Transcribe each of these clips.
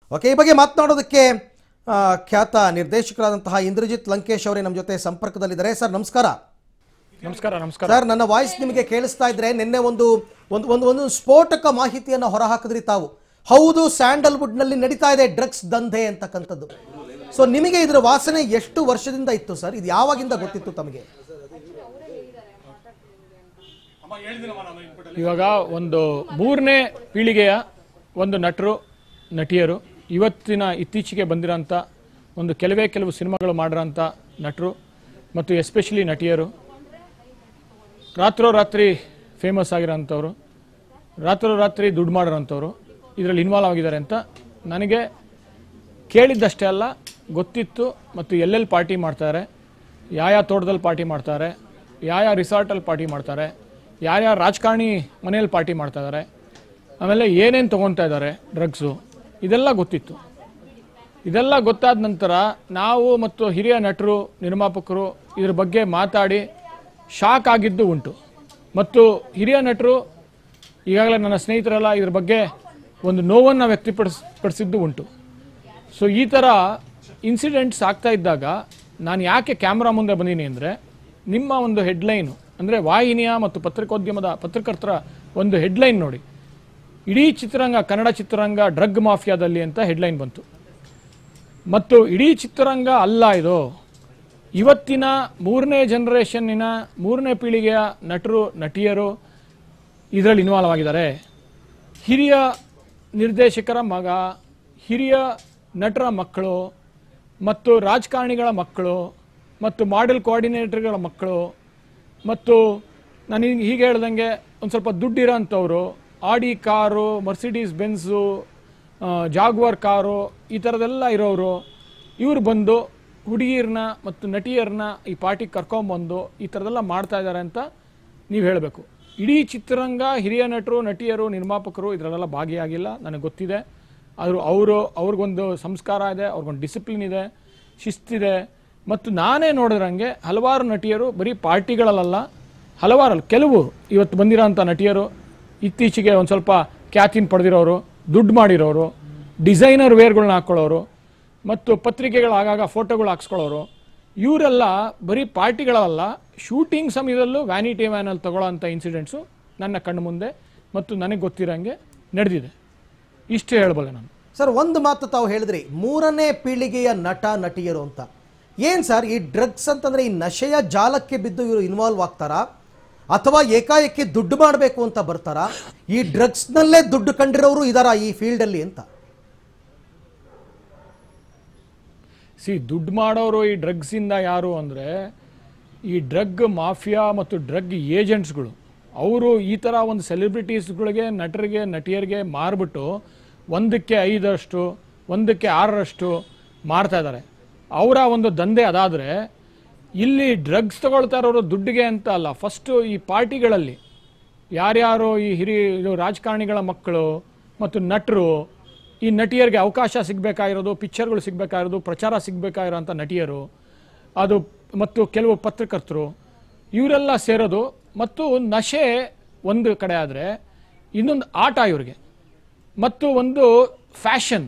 Okay ಈ ಬಗ್ಗೆ ಮಾತನಾಡೋದಕ್ಕೆ ಆ, ಖ್ಯಾತ ನಿರ್ದೇಶಕರಾದಂತಹ ಇಂದ್ರಜಿತ್ ಲಂಕೇಶ್ ಅವರೇ ನಮ್ಮ ಜೊತೆ ಸಂಪರ್ಕದಲ್ಲಿದ್ದಾರೆ ಸರ್ ನಮಸ್ಕಾರ ನಮಸ್ಕಾರ ನಮಸ್ಕಾರ ಸರ್ ನನ್ನ ವಾಯ್ಸ್ ನಿಮಗೆ ಕೇಳಿಸ್ತಾ ಇದ್ರೆ ನಿನ್ನೆ ಒಂದು ಒಂದು ಒಂದು ಒಂದು ಸ್ಫೋಟಕ ಮಾಹಿತಿಯನ್ನು ಹೊರಹಾಕಿದ್ರಿ ತಾವು ಹೌದು ಸ್ಯಾಂಡಲ್ವುಡ್ನಲ್ಲಿ ನಡೀತಾ ಇದೆ ಡ್ರಗ್ಸ್ ದಂಧೆ ಅಂತಕ್ಕಂಥದ್ದು ಸೊ ನಿಮಗೆ ಇದರ ವಾಸನೆ ಎಷ್ಟು ವರ್ಷದಿಂದ ಇತ್ತು ಸರ್ ಇದು ಯಾವಾಗಿಂದ ಗೊತ್ತಿತ್ತು ತಮಗೆ ಇವಾಗ ಒಂದು ಮೂರನೇ ಪೀಳಿಗೆಯ ಒಂದು ನಟರು ನಟಿಯರು ಇವತ್ತಿನ ಇತ್ತೀಚೆಗೆ ಬಂದಿರೋಂಥ ಒಂದು ಕೆಲವೇ ಕೆಲವು ಸಿನಿಮಾಗಳು ಮಾಡಿರೋಂಥ ನಟರು ಮತ್ತು ಎಸ್ಪೆಷಲಿ ನಟಿಯರು ರಾತ್ರೋರಾತ್ರಿ ಫೇಮಸ್ ಆಗಿರೋಂಥವ್ರು ರಾತ್ರೋರಾತ್ರಿ ದುಡ್ಡು ಮಾಡಿರೋಂಥವ್ರು ಇದರಲ್ಲಿ ಇನ್ವಾಲ್ವ್ ಆಗಿದ್ದಾರೆ ಅಂತ ನನಗೆ ಕೇಳಿದ್ದಷ್ಟೇ ಅಲ್ಲ ಗೊತ್ತಿತ್ತು ಮತ್ತು ಎಲ್ಲೆಲ್ಲಿ ಪಾರ್ಟಿ ಮಾಡ್ತಾರೆ ಯಾವ ತೋಟದಲ್ಲಿ ಪಾರ್ಟಿ ಮಾಡ್ತಾರೆ ಯಾವ ರಿಸಾರ್ಟಲ್ಲಿ ಪಾರ್ಟಿ ಮಾಡ್ತಾರೆ ಯಾರ್ಯಾವ ರಾಜಕಾರಣಿ ಮನೆಯಲ್ಲಿ ಪಾರ್ಟಿ ಮಾಡ್ತಾ ಇದ್ದಾರೆ ಆಮೇಲೆ ಏನೇನು ತೊಗೊತಾ ಇದ್ದಾರೆ ಡ್ರಗ್ಸು ಇದೆಲ್ಲ ಗೊತ್ತಿತ್ತು ಇದೆಲ್ಲ ಗೊತ್ತಾದ ನಂತರ ನಾವು ಮತ್ತು ಹಿರಿಯ ನಟರು ನಿರ್ಮಾಪಕರು ಇದ್ರ ಬಗ್ಗೆ ಮಾತಾಡಿ ಶಾಕ್ ಆಗಿದ್ದು ಉಂಟು ಮತ್ತು ಹಿರಿಯ ನಟರು ಈಗಾಗಲೇ ನನ್ನ ಸ್ನೇಹಿತರೆಲ್ಲ ಇದ್ರ ಬಗ್ಗೆ ಒಂದು ನೋವನ್ನು ವ್ಯಕ್ತಪಡಿಸ್ ಪಡಿಸಿದ್ದು ಉಂಟು ಸೊ ಈ ಥರ ಇನ್ಸಿಡೆಂಟ್ಸ್ ಆಗ್ತಾ ಇದ್ದಾಗ ನಾನು ಯಾಕೆ ಕ್ಯಾಮ್ರಾ ಮುಂದೆ ಬಂದೀನಿ ಅಂದರೆ ನಿಮ್ಮ ಒಂದು ಹೆಡ್ಲೈನು ಅಂದರೆ ವಾಹಿನಿಯ ಮತ್ತು ಪತ್ರಿಕೋದ್ಯಮದ ಪತ್ರಕರ್ತರ ಒಂದು ಹೆಡ್ಲೈನ್ ನೋಡಿ ಇಡೀ ಚಿತ್ರರಂಗ ಕನ್ನಡ ಚಿತ್ರರಂಗ ಡ್ರಗ್ ಮಾಫಿಯಾದಲ್ಲಿ ಅಂತ ಹೆಡ್ಲೈನ್ ಬಂತು ಮತ್ತು ಇಡೀ ಚಿತ್ರರಂಗ ಅಲ್ಲ ಇದು ಇವತ್ತಿನ ಮೂರನೇ ಜನರೇಷನ್ನಿನ ಮೂರನೇ ಪೀಳಿಗೆಯ ನಟರು ನಟಿಯರು ಇದರಲ್ಲಿ ಇನ್ವಾಲ್ವ್ ಆಗಿದ್ದಾರೆ ಹಿರಿಯ ನಿರ್ದೇಶಕರ ಮಗ ಹಿರಿಯ ನಟರ ಮಕ್ಕಳು ಮತ್ತು ರಾಜಕಾರಣಿಗಳ ಮಕ್ಕಳು ಮತ್ತು ಮಾಡೆಲ್ ಕೋಆರ್ಡಿನೇಟರ್ಗಳ ಮಕ್ಕಳು ಮತ್ತು ನಾನು ಹೀಗೆ ಹೀಗೆ ಹೇಳ್ದಂಗೆ ಒಂದು ಸ್ವಲ್ಪ ದುಡ್ಡಿರೋಂಥವ್ರು Audi car Mercedes Benz Jaguar car ಈ ಥರದೆಲ್ಲ ಇರೋರು ಇವರು ಬಂದು ಹುಡುಗಿಯರನ್ನ ಮತ್ತು ನಟಿಯರನ್ನ ಈ ಪಾರ್ಟಿಗೆ ಕರ್ಕೊಂಬಂದು ಈ ಥರದೆಲ್ಲ ಮಾಡ್ತಾ ಇದ್ದಾರೆ ಅಂತ ನೀವು ಹೇಳಬೇಕು ಇಡೀ ಚಿತ್ರರಂಗ ಹಿರಿಯ ನಟರು ನಟಿಯರು ನಿರ್ಮಾಪಕರು ಇದರಲ್ಲೆಲ್ಲ ಭಾಗಿಯಾಗಿಲ್ಲ ನನಗೆ ಗೊತ್ತಿದೆ ಆದರೂ ಅವರು ಅವ್ರಿಗೊಂದು ಸಂಸ್ಕಾರ ಇದೆ ಅವ್ರಿಗೊಂದು ಡಿಸಿಪ್ಲಿನ್ ಇದೆ ಶಿಸ್ತಿದೆ ಮತ್ತು ನಾನೇ ನೋಡಿದ್ರಂಗೆ ಹಲವಾರು ನಟಿಯರು ಬರೀ ಪಾರ್ಟಿಗಳಲ್ಲ ಹಲವಾರು ಕೆಲವು ಇವತ್ತು ಬಂದಿರೋಂಥ ನಟಿಯರು ಇತ್ತೀಚೆಗೆ ಒಂದು ಸ್ವಲ್ಪ ಖ್ಯಾತಿನ ಪಡೆದಿರೋರು ದುಡ್ಡು ಮಾಡಿರೋರು ಡಿಸೈನರ್ ವೇರ್ಗಳನ್ನ ಹಾಕ್ಕೊಳ್ಳೋರು ಮತ್ತು ಪತ್ರಿಕೆಗಳು ಆಗಾಗ ಫೋಟೋಗಳು ಹಾಕ್ಸ್ಕೊಳ್ಳೋರು ಇವರೆಲ್ಲ ಬರೀ ಪಾರ್ಟಿಗಳಲ್ಲ ಶೂಟಿಂಗ್ ಸಮಯದಲ್ಲೂ ವ್ಯಾನಿಟಿ ವ್ಯಾನಲ್ಲಿ ತಗೊಳ್ಳೋಂಥ ಇನ್ಸಿಡೆಂಟ್ಸು ನನ್ನ ಕಣ್ಣು ಮುಂದೆ ಮತ್ತು ನನಗೆ ಗೊತ್ತಿರೋಂಗೆ ನಡೆದಿದೆ ಇಷ್ಟು ಹೇಳಬಲ್ಲೆ ನಾನು ಸರ್ ಒಂದು ಮಾತು ತಾವು ಹೇಳಿದ್ರಿ ಮೂರನೇ ಪೀಳಿಗೆಯ ನಟ ನಟಿಯರು ಅಂತ ಏನ್ ಸರ್ ಈ ಡ್ರಗ್ಸ್ ಅಂತಂದ್ರೆ ಈ ನಶೆಯ ಜಾಲಕ್ಕೆ ಬಿದ್ದು ಇವರು ಇನ್ವಾಲ್ವ್ ಆಗ್ತಾರಾ ಅಥವಾ ಏಕಾಏಕಿ ದುಡ್ಡು ಮಾಡಬೇಕು ಅಂತ ಬರ್ತಾರಾ ಈ ಡ್ರಗ್ಸ್ನಲ್ಲೇ ದುಡ್ಡು ಕಂಡಿರೋರು ಇದಾರ ಈ ಫೀಲ್ಡಲ್ಲಿ ಅಂತ ಸಿ ದುಡ್ಡು ಮಾಡೋರು ಈ ಡ್ರಗ್ಸಿಂದ ಯಾರು ಅಂದರೆ ಈ ಡ್ರಗ್ ಮಾಫಿಯಾ ಮತ್ತು ಡ್ರಗ್ ಏಜೆಂಟ್ಸ್ಗಳು ಅವರು ಈ ಥರ ಒಂದು ಸೆಲೆಬ್ರಿಟೀಸ್ಗಳಿಗೆ ನಟರಿಗೆ ನಟಿಯರಿಗೆ ಮಾರ್ಬಿಟ್ಟು ಒಂದಕ್ಕೆ ಐದರಷ್ಟು ಒಂದಕ್ಕೆ ಆರರಷ್ಟು ಮಾರ್ತಾ ಇದ್ದಾರೆ ಅವರ ಒಂದು ದಂಧೆ ಅದಾದರೆ ಇಲ್ಲಿ ಡ್ರಗ್ಸ್ ತಗೊಳ್ತಾ ಇರೋರು ದುಡ್ಡಿಗೆ ಅಂತ ಅಲ್ಲ ಫಸ್ಟು ಈ ಪಾರ್ಟಿಗಳಲ್ಲಿ ಯಾರ್ಯಾರು ಈ ಹಿರಿಯ ಇದು ರಾಜಕಾರಣಿಗಳ ಮಕ್ಕಳು ಮತ್ತು ನಟರು ಈ ನಟಿಯರಿಗೆ ಅವಕಾಶ ಸಿಗಬೇಕಾಗಿರೋದು ಪಿಕ್ಚರ್ಗಳು ಸಿಗಬೇಕಾಗಿರೋದು ಪ್ರಚಾರ ಸಿಗಬೇಕಾಗಿರೋಂಥ ನಟಿಯರು ಅದು ಮತ್ತು ಕೆಲವು ಪತ್ರಕರ್ತರು ಇವರೆಲ್ಲ ಸೇರೋದು ಮತ್ತು ನಶೆ ಒಂದು ಕಡೆ ಆದರೆ ಇನ್ನೊಂದು ಆಟ ಇವ್ರಿಗೆ ಮತ್ತು ಒಂದು ಫ್ಯಾಷನ್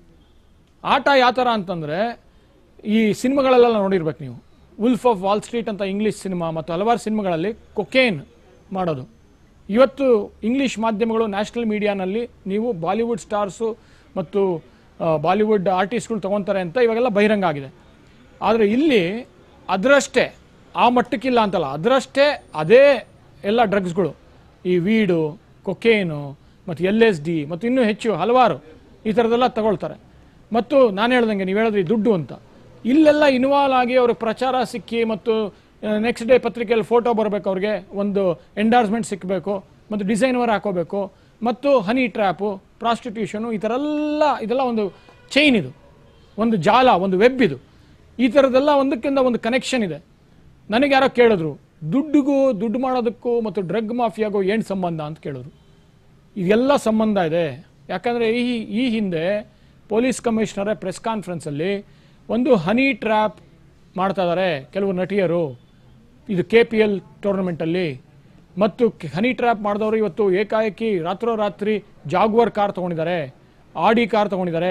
ಆಟ ಯಾವ ಥರ ಅಂತಂದರೆ ಈ ಸಿನಿಮಾಗಳಲ್ಲೆಲ್ಲ ನೋಡಿರ್ಬೇಕು ನೀವು ಉಲ್ಫ್ ಆಫ್ ವಾಲ್ ಸ್ಟ್ರೀಟ್ ಅಂತ ಇಂಗ್ಲೀಷ್ ಸಿನಿಮಾ ಮತ್ತು ಹಲವಾರು ಸಿನಿಮಾಗಳಲ್ಲಿ ಕೊಕೇನ್ ಮಾಡೋದು ಇವತ್ತು ಇಂಗ್ಲೀಷ್ ಮಾಧ್ಯಮಗಳು ನ್ಯಾಷನಲ್ ಮೀಡಿಯಾನಲ್ಲಿ ನೀವು ಬಾಲಿವುಡ್ ಸ್ಟಾರ್ಸು ಮತ್ತು ಆ, ಬಾಲಿವುಡ್ ಆರ್ಟಿಸ್ಟ್ಗಳು ತೊಗೊತಾರೆ ಅಂತ ಇವಾಗೆಲ್ಲ ಬಹಿರಂಗ ಆಗಿದೆ ಆದರೆ ಇಲ್ಲಿ ಅದರಷ್ಟೇ ಆ ಮಟ್ಟಕ್ಕಿಲ್ಲ ಅಂತಲ್ಲ ಅದರಷ್ಟೇ ಅದೇ ಎಲ್ಲ ಡ್ರಗ್ಸ್ಗಳು ಈ ವೀಡು ಕೊಕೇನು ಮತ್ತು ಎಲ್ ಎಸ್ ಡಿ ಮತ್ತು ಇನ್ನೂ ಹೆಚ್ಚು ಹಲವಾರು ಈ ಥರದ್ದೆಲ್ಲ ತಗೊಳ್ತಾರೆ ಮತ್ತು ನಾನು ಹೇಳ್ದಂಗೆ ನೀವು ಹೇಳಿದ್ರಿ ದುಡ್ಡು ಅಂತ ಇಲ್ಲೆಲ್ಲ ಇನ್ವಾಲ್ವ್ ಆಗಿ ಅವ್ರಿಗೆ ಪ್ರಚಾರ ಸಿಕ್ಕಿ ಮತ್ತು ನೆಕ್ಸ್ಟ್ ಡೇ ಪತ್ರಿಕೆಯಲ್ಲಿ ಫೋಟೋ ಬರಬೇಕು ಅವ್ರಿಗೆ ಒಂದು ಎಂಡಾರ್ಸ್ಮೆಂಟ್ ಸಿಕ್ಕಬೇಕು ಮತ್ತು ಡಿಸೈನರ್ ಹಾಕೋಬೇಕು ಮತ್ತು ಹನಿ ಟ್ರ್ಯಾಪು ಪ್ರಾಸ್ಟಿಟ್ಯೂಷನು ಈ ಥರ ಎಲ್ಲ ಇದೆಲ್ಲ ಒಂದು ಚೈನ್ ಇದು ಒಂದು ಜಾಲ ಒಂದು ವೆಬ್ ಇದು ಈ ಥರದ್ದೆಲ್ಲ ಒಂದಕ್ಕಿಂತ ಒಂದು ಕನೆಕ್ಷನ್ ಇದೆ ನನಗೆ ಯಾರೋ ಕೇಳಿದ್ರು ದುಡ್ಡಿಗೂ ದುಡ್ಡು ಮಾಡೋದಕ್ಕೂ ಮತ್ತು ಡ್ರಗ್ ಮಾಫಿಯಾಗೂ ಏನು ಸಂಬಂಧ ಅಂತ ಕೇಳಿದ್ರು ಇದೆಲ್ಲ ಸಂಬಂಧ ಇದೆ ಯಾಕಂದರೆ ಈ ಈ ಹಿಂದೆ ಪೊಲೀಸ್ ಕಮಿಷನರೇ ಪ್ರೆಸ್ ಕಾನ್ಫರೆನ್ಸಲ್ಲಿ ಒಂದು ಹನಿ ಟ್ರ್ಯಾಪ್ ಮಾಡ್ತಾ ಇದ್ದಾರೆ ಕೆಲವು ನಟಿಯರು ಇದು ಕೆ ಪಿ ಎಲ್ ಟೂರ್ನಮೆಂಟಲ್ಲಿ ಮತ್ತು ಹನಿ ಟ್ರ್ಯಾಪ್ ಮಾಡಿದವರು ಇವತ್ತು ಏಕಾಏಕಿ ರಾತ್ರೋರಾತ್ರಿ ಜಾಗ್ವರ್ ಕಾರ್ ತೊಗೊಂಡಿದ್ದಾರೆ ಆಡಿ ಕಾರ್ ತೊಗೊಂಡಿದ್ದಾರೆ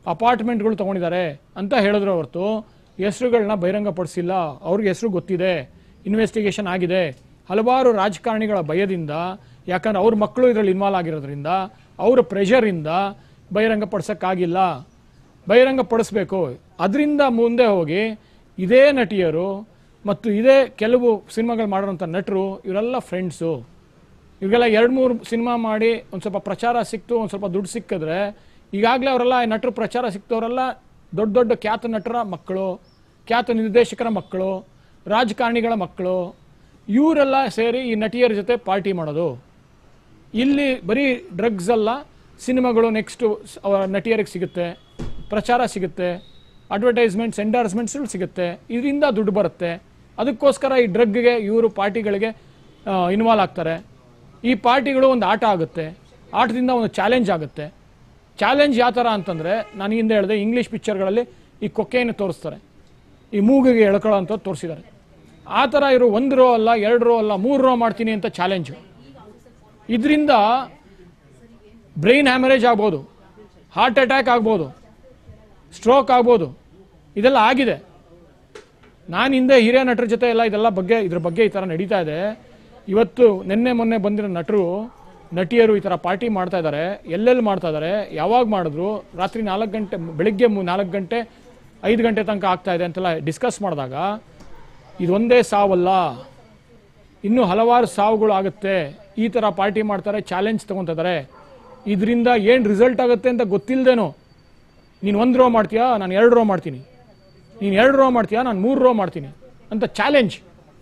ಅಪಾರ್ಟ್ಮೆಂಟ್ಗಳು ತಗೊಂಡಿದ್ದಾರೆ ಅಂತ ಹೇಳಿದ್ರು ಹೊರತು ಹೆಸರುಗಳನ್ನ ಬಹಿರಂಗಪಡಿಸಿಲ್ಲ ಅವ್ರಿಗೆ ಹೆಸರು ಗೊತ್ತಿದೆ ಇನ್ವೆಸ್ಟಿಗೇಷನ್ ಆಗಿದೆ ಹಲವಾರು ರಾಜಕಾರಣಿಗಳ ಭಯದಿಂದ ಯಾಕಂದ್ರೆ ಅವ್ರ ಮಕ್ಕಳು ಇದರಲ್ಲಿ ಇನ್ವಾಲ್ವ್ ಆಗಿರೋದ್ರಿಂದ ಅವರ ಪ್ರೆಷರಿಂದ ಬಹಿರಂಗಪಡಿಸೋಕ್ಕಾಗಿಲ್ಲ ಬಹಿರಂಗಪಡಿಸ್ಬೇಕು ಅದರಿಂದ ಮುಂದೆ ಹೋಗಿ ಇದೇ ನಟಿಯರು ಮತ್ತು ಇದೇ ಕೆಲವು ಸಿನಿಮಾಗಳು ಮಾಡಿರೋಂಥ ನಟರು ಇವರೆಲ್ಲ ಫ್ರೆಂಡ್ಸು ಇವಾಗೆಲ್ಲ ಎರಡು ಮೂರು ಸಿನಿಮಾ ಮಾಡಿ ಒಂದು ಸ್ವಲ್ಪ ಪ್ರಚಾರ ಸಿಕ್ತು ಒಂದು ಸ್ವಲ್ಪ ದುಡ್ಡು ಸಿಕ್ಕಿದ್ರೆ ಈಗಾಗಲೇ ಅವರೆಲ್ಲ ಈ ನಟರು ಪ್ರಚಾರ ಸಿಕ್ತವರೆಲ್ಲ ದೊಡ್ಡ ದೊಡ್ಡ ಖ್ಯಾತ ನಟರ ಮಕ್ಕಳು ಖ್ಯಾತ ನಿರ್ದೇಶಕರ ಮಕ್ಕಳು ರಾಜಕಾರಣಿಗಳ ಮಕ್ಕಳು ಇವರೆಲ್ಲ ಸೇರಿ ಈ ನಟಿಯರ ಜೊತೆ ಪಾರ್ಟಿ ಮಾಡೋದು ಇಲ್ಲಿ ಬರೀ ಡ್ರಗ್ಸ್ ಅಲ್ಲ ಸಿನಿಮಾಗಳು ನೆಕ್ಸ್ಟು ಅವರ ನಟಿಯರಿಗೆ ಸಿಗುತ್ತೆ ಪ್ರಚಾರ ಸಿಗುತ್ತೆ ಅಡ್ವರ್ಟೈಸ್ಮೆಂಟ್ಸ್ ಎಂಡಾರ್ಸ್ಮೆಂಟ್ಸ್ಗಳು ಸಿಗುತ್ತೆ ಇದರಿಂದ ದುಡ್ಡು ಬರುತ್ತೆ ಅದಕ್ಕೋಸ್ಕರ ಈ ಡ್ರಗ್ಗೆ ಇವರು ಪಾರ್ಟಿಗಳಿಗೆ ಇನ್ವಾಲ್ವ್ ಆಗ್ತಾರೆ ಈ ಪಾರ್ಟಿಗಳು ಒಂದು ಆಟ ಆಗುತ್ತೆ ಆಟದಿಂದ ಒಂದು ಚಾಲೆಂಜ್ ಆಗುತ್ತೆ ಚಾಲೆಂಜ್ ಯಾವ ಥರ ಅಂತಂದರೆ ನಾನು ಹಿಂದೆ ಹೇಳಿದೆ ಇಂಗ್ಲೀಷ್ ಪಿಕ್ಚರ್ಗಳಲ್ಲಿ ಈ ಕೊಕ್ಕೆಯನ್ನು ತೋರಿಸ್ತಾರೆ ಈ ಮೂಗಿಗೆ ಎಳ್ಕೊಳ್ಳೋ ಅಂತ ತೋರಿಸಿದ್ದಾರೆ ಆ ಥರ ಇವರು ಒಂದು ರೋ ಅಲ್ಲ ಎರಡು ರೋ ಅಲ್ಲ ಮೂರು ರೋ ಮಾಡ್ತೀನಿ ಅಂತ ಚಾಲೆಂಜು ಇದರಿಂದ ಬ್ರೈನ್ ಹ್ಯಾಮರೇಜ್ ಆಗ್ಬೋದು ಹಾರ್ಟ್ ಅಟ್ಯಾಕ್ ಆಗ್ಬೋದು ಸ್ಟ್ರೋಕ್ ಆಗ್ಬೋದು ಇದೆಲ್ಲ ಆಗಿದೆ ನಾನು ಹಿಂದೆ ಹಿರಿಯ ನಟರ ಜೊತೆ ಎಲ್ಲ ಇದೆಲ್ಲ ಬಗ್ಗೆ ಇದ್ರ ಬಗ್ಗೆ ಈ ಥರ ನಡೀತಾ ಇದೆ ಇವತ್ತು ನಿನ್ನೆ ಮೊನ್ನೆ ಬಂದಿರೋ ನಟರು ನಟಿಯರು ಈ ಥರ ಪಾರ್ಟಿ ಮಾಡ್ತಾ ಇದ್ದಾರೆ ಎಲ್ಲೆಲ್ಲಿ ಮಾಡ್ತಾ ಇದ್ದಾರೆ ಯಾವಾಗ ಮಾಡಿದ್ರು ರಾತ್ರಿ ನಾಲ್ಕು ಗಂಟೆ ಬೆಳಿಗ್ಗೆ ಮು- ನಾಲ್ಕು ಗಂಟೆ ಐದು ಗಂಟೆ ತನಕ ಆಗ್ತಾ ಇದೆ ಅಂತೆಲ್ಲ ಡಿಸ್ಕಸ್ ಮಾಡಿದಾಗ ಇದೊಂದೇ ಸಾವಲ್ಲ ಇನ್ನೂ ಹಲವಾರು ಸಾವುಗಳು ಆಗುತ್ತೆ ಈ ಥರ ಪಾರ್ಟಿ ಮಾಡ್ತಾರೆ ಚಾಲೆಂಜ್ ತೊಗೊತಿದ್ದಾರೆ ಇದರಿಂದ ಏನು ರಿಸಲ್ಟ್ ಆಗುತ್ತೆ ಅಂತ ಗೊತ್ತಿಲ್ಲದೇನೋ ನೀನು ಒಂದು ರೋ ಮಾಡ್ತೀಯಾ ನಾನು ಎರಡು ರೋ ಮಾಡ್ತೀನಿ ನೀನು ಎರಡು ರೋ ಮಾಡ್ತೀಯಾ ನಾನು ಮೂರು ರೋ ಮಾಡ್ತೀನಿ ಅಂತ ಚಾಲೆಂಜ್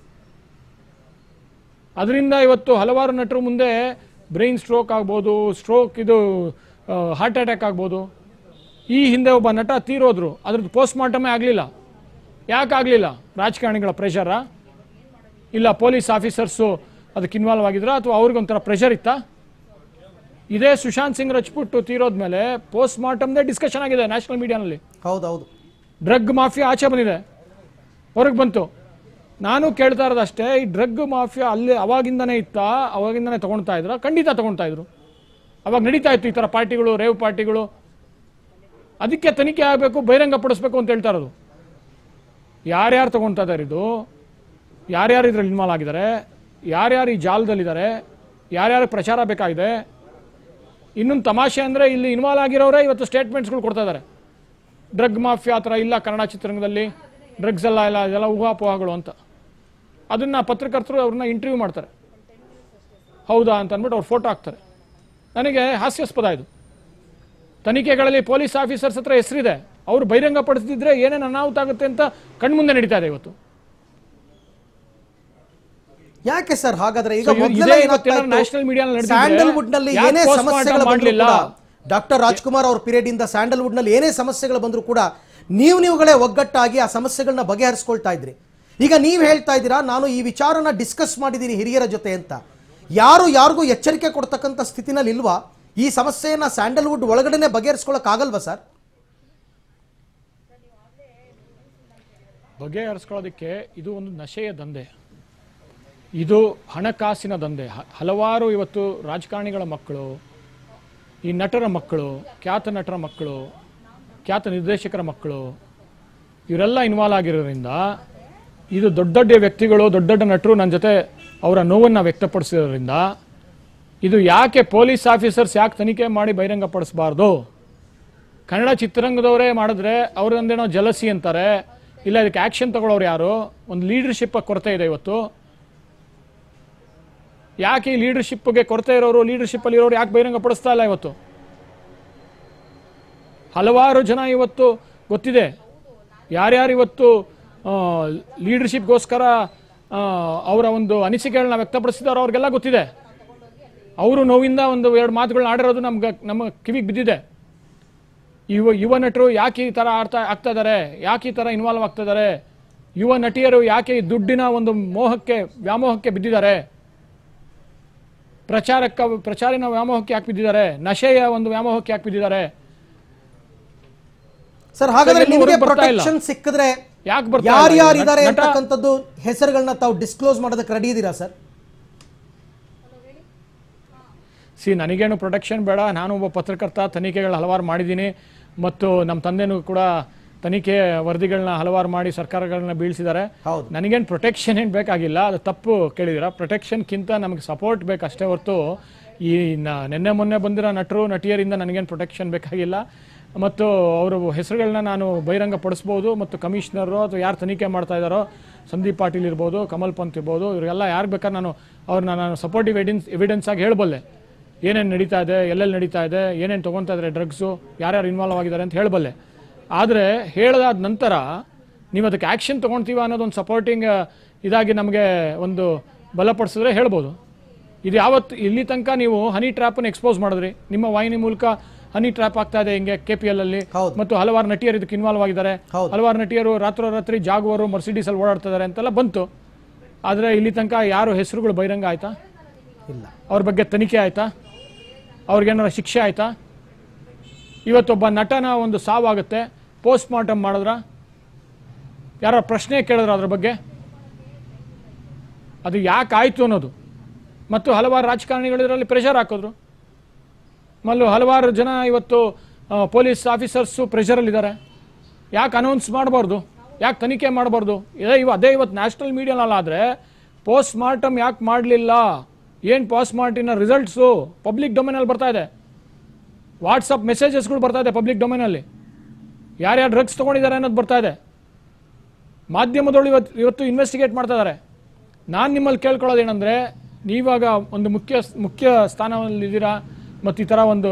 ಅದರಿಂದ ಇವತ್ತು ಹಲವಾರು ನಟರು ಮುಂದೆ ಬ್ರೈನ್ ಸ್ಟ್ರೋಕ್ ಆಗ್ಬೋದು ಸ್ಟ್ರೋಕ್ ಇದು ಹಾರ್ಟ್ ಅಟ್ಯಾಕ್ ಆಗ್ಬೋದು ಈ ಹಿಂದೆ ಒಬ್ಬ ನಟ ತೀರೋದ್ರು ಅದ್ರದ್ದು ಪೋಸ್ಟ್ ಮಾರ್ಟಮೇ ಆಗಲಿಲ್ಲ ಯಾಕೆ ಆಗಲಿಲ್ಲ ರಾಜಕಾರಣಿಗಳ ಪ್ರೆಷರಾ ಇಲ್ಲ ಪೊಲೀಸ್ ಆಫೀಸರ್ಸು ಅದಕ್ಕೆ ಇನ್ವಾಲ್ವ್ ಆಗಿದ್ರಾ ಅಥವಾ ಅವ್ರಿಗೊಂಥರ ಪ್ರೆಷರ್ ಇತ್ತಾ ಇದೇ ಸುಶಾಂತ್ ಸಿಂಗ್ ರಜಪೂಟ್ ತೀರೋದ್ಮೇಲೆ ಪೋಸ್ಟ್ ಮಾರ್ಟಮ್ದೇ ಡಿಸ್ಕಷನ್ ಆಗಿದೆ ನ್ಯಾಷನಲ್ ಮೀಡಿಯಾನಲ್ಲಿ ಹೌದೌದು ಡ್ರಗ್ ಮಾಫಿಯಾ ಆಚೆ ಬಂದಿದೆ ಹೊರಗೆ ಬಂತು ನಾನು ಕೇಳ್ತಾ ಇರೋದಷ್ಟೇ ಈ ಡ್ರಗ್ ಮಾಫಿಯಾ ಅಲ್ಲಿ ಅವಾಗಿಂದನೇ ಇತ್ತಾ ಅವಾಗಿಂದನೇ ತಗೊಳ್ತಾ ಇದ್ರ ಖಂಡಿತ ತಗೊಳ್ತಾ ಇದ್ರು ಅವಾಗ ನಡೀತಾ ಇತ್ತು ಈ ಥರ ಪಾರ್ಟಿಗಳು ರೇವ್ ಪಾರ್ಟಿಗಳು ಅದಕ್ಕೆ ತನಿಖೆ ಆಗಬೇಕು ಬಹಿರಂಗಪಡಿಸ್ಬೇಕು ಅಂತ ಹೇಳ್ತಾ ಇರೋದು ಯಾರ್ಯಾರು ತಗೊಳ್ತಾ ಇದ್ದಾರೆ ಇದು ಯಾರ್ಯಾರು ಇದ್ರಲ್ಲಿ ಇನ್ವಾಲ್ವ್ ಆಗಿದ್ದಾರೆ ಯಾರ್ಯಾರು ಈ ಜಾಲದಲ್ಲಿದ್ದಾರೆ ಯಾರ್ಯಾರು ಪ್ರಚಾರ ಬೇಕಾಗಿದೆ ಇನ್ನೊಂದು ತಮಾಷೆ ಅಂದರೆ ಇಲ್ಲಿ ಇನ್ವಾಲ್ವ್ ಆಗಿರೋರೇ ಇವತ್ತು ಸ್ಟೇಟ್ಮೆಂಟ್ಸ್ಗಳು ಕೊಡ್ತಾ ಇದ್ದಾರೆ ಡ್ರಗ್ ಮಾಫಿಯಾ ಆ ಥರ ಇಲ್ಲ ಕನ್ನಡ ಚಿತ್ರರಂಗದಲ್ಲಿ ಡ್ರಗ್ಸ್ ಎಲ್ಲ ಇಲ್ಲ ಇದೆಲ್ಲ ಊಹಾಪೋಹಗಳು ಅಂತ ಅದನ್ನು ಪತ್ರಕರ್ತರು ಅವ್ರನ್ನ ಇಂಟರ್ವ್ಯೂ ಮಾಡ್ತಾರೆ ಹೌದಾ ಅಂತ ಅಂದ್ಬಿಟ್ಟು ಅವ್ರು ಫೋಟೋ ಹಾಕ್ತಾರೆ ನನಗೆ ಹಾಸ್ಯಾಸ್ಪದ ಇದು ತನಿಖೆಗಳಲ್ಲಿ ಪೊಲೀಸ್ ಆಫೀಸರ್ಸ್ ಹತ್ರ ಹೆಸರಿದೆ ಅವರು ಬಹಿರಂಗಪಡಿಸ್ತಿದ್ರೆ ಏನೇನು ಅನಾಹುತ ಆಗುತ್ತೆ ಅಂತ ಕಣ್ಮುಂದೆ ನಡೀತಾ ಇದೆ ಇವತ್ತು ಯಾಕೆ ಸರ್ ಹಾಗಾದ್ರೆ ಈಗ So, ಇವ್- ಮೊದ್ಲೆಲ್ಲ ಇದೇ ಏನಾಗ್ತಾ ಇವತ್ತೇನಾದ್ರು ಇತ್ತು? national media ನಲ್ಲಿ ನಡೆದಿದ್ರೆ ಸ್ಯಾಂಡಲ್ವುಡ್ ನಲ್ಲಿ ಯಾಕೆ ಏನೇ postmortem ಸಮಸ್ಯೆಗಳು ಮಾಡ್ಲಿಲ್ಲ? ಡಾಕ್ಟರ್ ರಾಜ್ಕುಮಾರ್ ಅವ್ರ ಪೀರಿಯಡ್ ಇಂದ ಸ್ಯಾಂಡಲ್ವುಡ್ ನಲ್ಲಿ ಏನೇ ಸಮಸ್ಯೆಗಳು ಬಂದರೂ ಕೂಡ ನೀವು ನೀವುಗಳೇ ಒಗ್ಗಟ್ಟಾಗಿ ಆ ಸಮಸ್ಯೆಗಳನ್ನ ಬಗೆಹರಿಸ್ಕೊಳ್ತಾ ಇದ್ರಿ ಈಗ ನೀವು ಹೇಳ್ತಾ ಇದ್ದೀರಾ ನಾನು ಈ ವಿಚಾರನ ಡಿಸ್ಕಸ್ ಮಾಡಿದ್ದೀನಿ ಹಿರಿಯರ ಜೊತೆ ಅಂತ ಯಾರು ಯಾರಿಗೂ ಎಚ್ಚರಿಕೆ ಕೊಡ್ತಕ್ಕಂಥ ಸ್ಥಿತಿನಲ್ಲಿ ಇಲ್ವಾ ಈ ಸಮಸ್ಯೆಯನ್ನ ಸ್ಯಾಂಡಲ್ವುಡ್ ಒಳಗಡೆನೆ ಬಗೆಹರಿಸ್ಕೊಳಕ್ ಆಗಲ್ವಾ ಸರ್ ಬಗೆಹರಿಸ್ಕೊಳ್ಳೋದಕ್ಕೆ ಇದು ಒಂದು ನಶೆಯ ದಂಧೆ ಇದು ಹಣಕಾಸಿನ ದಂಧೆ ಹ- ಹಲವಾರು ಇವತ್ತು ರಾಜಕಾರಣಿಗಳ ಮಕ್ಕಳು ಈ ನಟರ ಮಕ್ಕಳು ಖ್ಯಾತ ನಟರ ಮಕ್ಕಳು ಖ್ಯಾತ ನಿರ್ದೇಶಕರ ಮಕ್ಕಳು ಇವರೆಲ್ಲ ಇನ್ವಾಲ್ವ್ ಆಗಿರೋದ್ರಿಂದ ಇದು ದೊಡ್ಡ ದೊಡ್ಡ ವ್ಯಕ್ತಿಗಳು ದೊಡ್ಡ ದೊಡ್ಡ ನಟರು ನನ್ನ ಜೊತೆ ಅವರ ನೋವನ್ನು ವ್ಯಕ್ತಪಡಿಸಿರೋದ್ರಿಂದ ಇದು ಯಾಕೆ ಪೊಲೀಸ್ ಆಫೀಸರ್ಸ್ ಯಾಕೆ ತನಿಖೆ ಮಾಡಿ ಬಹಿರಂಗಪಡಿಸಬಾರ್ದು ಕನ್ನಡ ಚಿತ್ರರಂಗದವರೇ ಮಾಡಿದ್ರೆ ಅವ್ರದಂದೇನೋ ಜಲಸಿ ಅಂತಾರೆ ಇಲ್ಲ ಇದಕ್ಕೆ ಆಕ್ಷನ್ ತಗೊಳ್ಳೋರು ಯಾರು ಒಂದು ಲೀಡರ್ಶಿಪ್ ಕೊರತೆ ಇದೆ ಇವತ್ತು ಯಾಕೆ ಈ ಲೀಡರ್ಶಿಪ್ಗೆ ಕೊರತೆ ಇರೋರು ಲೀಡರ್ಶಿಪ್ ಅಲ್ಲಿ ಇರೋರು ಯಾಕೆ ಬಹಿರಂಗಪಡಿಸ್ತಾ ಇಲ್ಲ ಇವತ್ತು ಹಲವಾರು ಜನ ಇವತ್ತು ಗೊತ್ತಿದೆ ಯಾರ್ಯಾರು ಇವತ್ತು ಲೀಡರ್ಶಿಪ್ಗೋಸ್ಕರ ಅವರ ಒಂದು ಅನಿಸಿಕೆಗಳನ್ನ ವ್ಯಕ್ತಪಡಿಸಿದಾರೋ ಅವ್ರಿಗೆಲ್ಲ ಗೊತ್ತಿದೆ ಅವರು ನೋವಿಂದ ಒಂದು ಎರಡು ಮಾತುಗಳನ್ನ ಆಡಿರೋದು ನಮ್ಗೆ ನಮ್ಮ ಕಿವಿಗೆ ಬಿದ್ದಿದೆ ಯುವ ಯುವ ನಟರು ಯಾಕೆ ಈ ಥರ ಆಡ್ತಾ ಆಗ್ತಾ ಇದ್ದಾರೆ ಯಾಕೆ ಈ ಥರ ಇನ್ವಾಲ್ವ್ ಆಗ್ತಾ ಇದ್ದಾರೆ ಯುವ ನಟಿಯರು ಯಾಕೆ ಈ ದುಡ್ಡಿನ ಒಂದು ಮೋಹಕ್ಕೆ ವ್ಯಾಮೋಹಕ್ಕೆ ಬಿದ್ದಿದ್ದಾರೆ ಪ್ರಚಾರಕ್ಕೆ ಪ್ರಚಾರಿನ ವ್ಯಾಮೋಹಕ್ಕೆ ಯಾಕೆ ಬಿದ್ದಿದ್ದಾರೆ ನಶೆಯ ಒಂದು ವ್ಯಾಮೋಹಕ್ಕೆ ಯಾಕೆ ಬಿದ್ದಿದ್ದಾರೆ ಸರ್ ಹಾಗಾದ್ರೆ ಎಲ್ಲೂ ನಿಮಗೆ ಹೊರಗೆ ಬರ್ತಾ ಇಲ್ಲ. ಪ್ರೊಟೆಕ್ಷನ್ ಸಿಕ್ಕಿದ್ರೆ ಯಾಕೆ ಬರ್ತಾ ಇಲ್ಲ? ಯಾರ್ಯಾರು ಇದ್ದಾರೆ ನಟ- ಅಂತಕ್ಕಂಥದ್ದು ಹೆಸರುಗಳನ್ನ ತಾವು ಡಿಸ್ಕ್ಲೋಸ್ ಮಾಡೋದಕ್ಕೆ ರೆಡಿ ಇದ್ದೀರಾ ಸರ್ ಸಿ ನನಗೇನು ಪ್ರೊಟೆಕ್ಷನ್ ಬೇಡ ನಾನು ಒಬ್ಬ ಪತ್ರಕರ್ತ ತನಿಖೆಗಳು ಹಲವಾರು ಮಾಡಿದ್ದೀನಿ ಮತ್ತು ನಮ್ಮ ತಂದೆನೂ ಕೂಡ ತನಿಖೆ ವರದಿಗಳನ್ನ ಹಲವಾರು ಮಾಡಿ ಸರ್ಕಾರಗಳನ್ನ ಬೀಳಿಸಿದ್ದಾರೆ ಹೌದು ನನಗೇನು ಪ್ರೊಟೆಕ್ಷನ್ ಏನು ಬೇಕಾಗಿಲ್ಲ ಅದು ತಪ್ಪು ಕೇಳಿದಿರ ಪ್ರೊಟೆಕ್ಷನ್ಗಿಂತ ನಮಗೆ ಸಪೋರ್ಟ್ ಬೇಕು ಅಷ್ಟೇ ಹೊರತು ಈ ನ- ನಿನ್ನೆ ಮೊನ್ನೆ ಬಂದಿರೋ ನಟರು ನಟಿಯರಿಂದ ನನಗೇನು ಪ್ರೊಟೆಕ್ಷನ್ ಬೇಕಾಗಿಲ್ಲ ಮತ್ತು ಅವರ ಹೆಸರುಗಳನ್ನ ನಾನು ಬಹಿರಂಗ ಪಡಿಸ್ಬೋದು ಮತ್ತು ಕಮಿಷನರು ಅಥವಾ ಯಾರು ತನಿಖೆ ಮಾಡ್ತಾ ಇದ್ದಾರೋ ಸಂದೀಪ್ ಪಾಟೀಲ್ ಇರ್ಬೋದು ಕಮಲ್ ಪಂತ್ ಇರ್ಬೋದು ಇವರೆಲ್ಲ ಯಾರು ಬೇಕಾದ್ರೆ ನಾನು ಅವ್ರನ್ನ ನಾನು ಸಪೋರ್ಟಿವ್ ಎವಿಡೆನ್ಸ್ ಎವಿಡೆನ್ಸ್ ಆಗಿ ಹೇಳ್ಬಲ್ಲೆ ಏನೇನು ನಡೀತಾ ಇದೆ ಎಲ್ಲೆಲ್ಲಿ ನಡೀತಾ ಇದೆ ಏನೇನು ತೊಗೊತಾ ಇದ್ದಾರೆ ಡ್ರಗ್ಸು ಯಾರ್ಯಾರು ಇನ್ವಾಲ್ವ್ ಆಗಿದ್ದಾರೆ ಅಂತ ಹೇಳಬಲ್ಲೆ ಆದರೆ ಹೇಳದಾದ ನಂತರ ನೀವು ಅದಕ್ಕೆ ಆ್ಯಕ್ಷನ್ ತೊಗೊಳ್ತೀವ ಅನ್ನೋದೊಂದು ಸಪೋರ್ಟಿಂಗ್ ಇದಾಗಿ ನಮಗೆ ಒಂದು ಬಲಪಡಿಸಿದ್ರೆ ಹೇಳ್ಬೋದು ಇದು ಯಾವತ್ತು ಇಲ್ಲಿ ತನಕ ನೀವು ಹನಿ ಟ್ರ್ಯಾಪನ್ನು ಎಕ್ಸ್ಪೋಸ್ ಮಾಡಿದ್ರಿ ನಿಮ್ಮ ವಾಹಿನಿ ಮೂಲಕ ಹನಿ ಟ್ರ್ಯಾಪ್ ಆಗ್ತಾ ಇದೆ ಹಿಂಗೆ ಕೆ ಪಿ ಎಲ್ ಅಲ್ಲಿ ಹೌದು. ಮತ್ತು ಹಲವಾರು ನಟಿಯರು ಇದಕ್ಕೆ ಇನ್ವಾಲ್ವ್ ಆಗಿದ್ದಾರೆ ಹೌದು. ಹಲವಾರು ನಟಿಯರು ರಾತ್ರೋರಾತ್ರಿ ಜಾಗುವರು ಮರ್ಸಿಡೀಸ್ ಅಲ್ಲಿ ಓಡಾಡ್ತಾ ಇದ್ದಾರೆ ಅಂತೆಲ್ಲ ಬಂತು ಆದರೆ ಇಲ್ಲಿ ತನಕ ಯಾರು ಹೆಸರುಗಳು ಬಹಿರಂಗ ಆಯ್ತಾ ಇಲ್ಲ ಅವ್ರ ಬಗ್ಗೆ ತನಿಖೆ ಆಯ್ತಾ ಅವ್ರಿಗೇನಾರ ಶಿಕ್ಷೆ ಆಯ್ತಾ ಇವತ್ತೊಬ್ಬ ನಟನ ಒಂದು ಸಾವಾಗುತ್ತೆ ಪೋಸ್ಟ್ ಮಾರ್ಟಮ್ ಮಾಡಿದ್ರ ಯಾರ ಪ್ರಶ್ನೆ ಕೇಳಿದ್ರ ಅದ್ರ ಬಗ್ಗೆ ಅದು ಯಾಕೆ ಆಯ್ತು ಅನ್ನೋದು ಮತ್ತು ಹಲವಾರು ರಾಜಕಾರಣಿಗಳು ಇದರಲ್ಲಿ ಪ್ರೆಷರ್ ಹಾಕಿದ್ರು ಮಲ್ಲು ಹಲವಾರು ಜನ ಇವತ್ತು ಆ, ಪೊಲೀಸ್ ಆಫೀಸರ್ಸು ಪ್ರೆಷರಲ್ಲಿದ್ದಾರೆ ಯಾಕೆ ಅನೌನ್ಸ್ ಮಾಡಬಾರ್ದು ಯಾಕೆ ತನಿಖೆ ಮಾಡಬಾರ್ದು ಇದೇ ಇವ ಅದೇ ಇವತ್ತು ನ್ಯಾಷನಲ್ ಮೀಡಿಯಾನಲ್ಲಾದರೆ ಪೋಸ್ಟ್ ಮಾರ್ಟಮ್ ಯಾಕೆ ಮಾಡಲಿಲ್ಲ ಏನು ಪೋಸ್ಟ್ ಮಾರ್ಟಿನ ರಿಸಲ್ಟ್ಸು ಪಬ್ಲಿಕ್ ಡೊಮೇನಲ್ಲಿ ಬರ್ತಾ ಇದೆ ವಾಟ್ಸಪ್ ಮೆಸೇಜಸ್ಗಳು ಬರ್ತಾ ಇದೆ ಪಬ್ಲಿಕ್ ಡೊಮೇನಲ್ಲಿ ಯಾರ್ಯಾರು ಡ್ರಗ್ಸ್ ತೊಗೊಂಡಿದ್ದಾರೆ ಅನ್ನೋದು ಬರ್ತಾ ಇದೆ ಮಾಧ್ಯಮದವರು ಇವತ್ತು ಇವತ್ತು ಇನ್ವೆಸ್ಟಿಗೇಟ್ ಮಾಡ್ತಾ ಇದ್ದಾರೆ ನಾನು ನಿಮ್ಮಲ್ಲಿ ಕೇಳ್ಕೊಳ್ಳೋದು ಏನಂದರೆ ನೀವಾಗ ಒಂದು ಮುಖ್ಯ ಮುಖ್ಯ ಸ್ಥಾನದಲ್ಲಿದ್ದೀರಾ ಮತ್ತು ಈ ಥರ ಒಂದು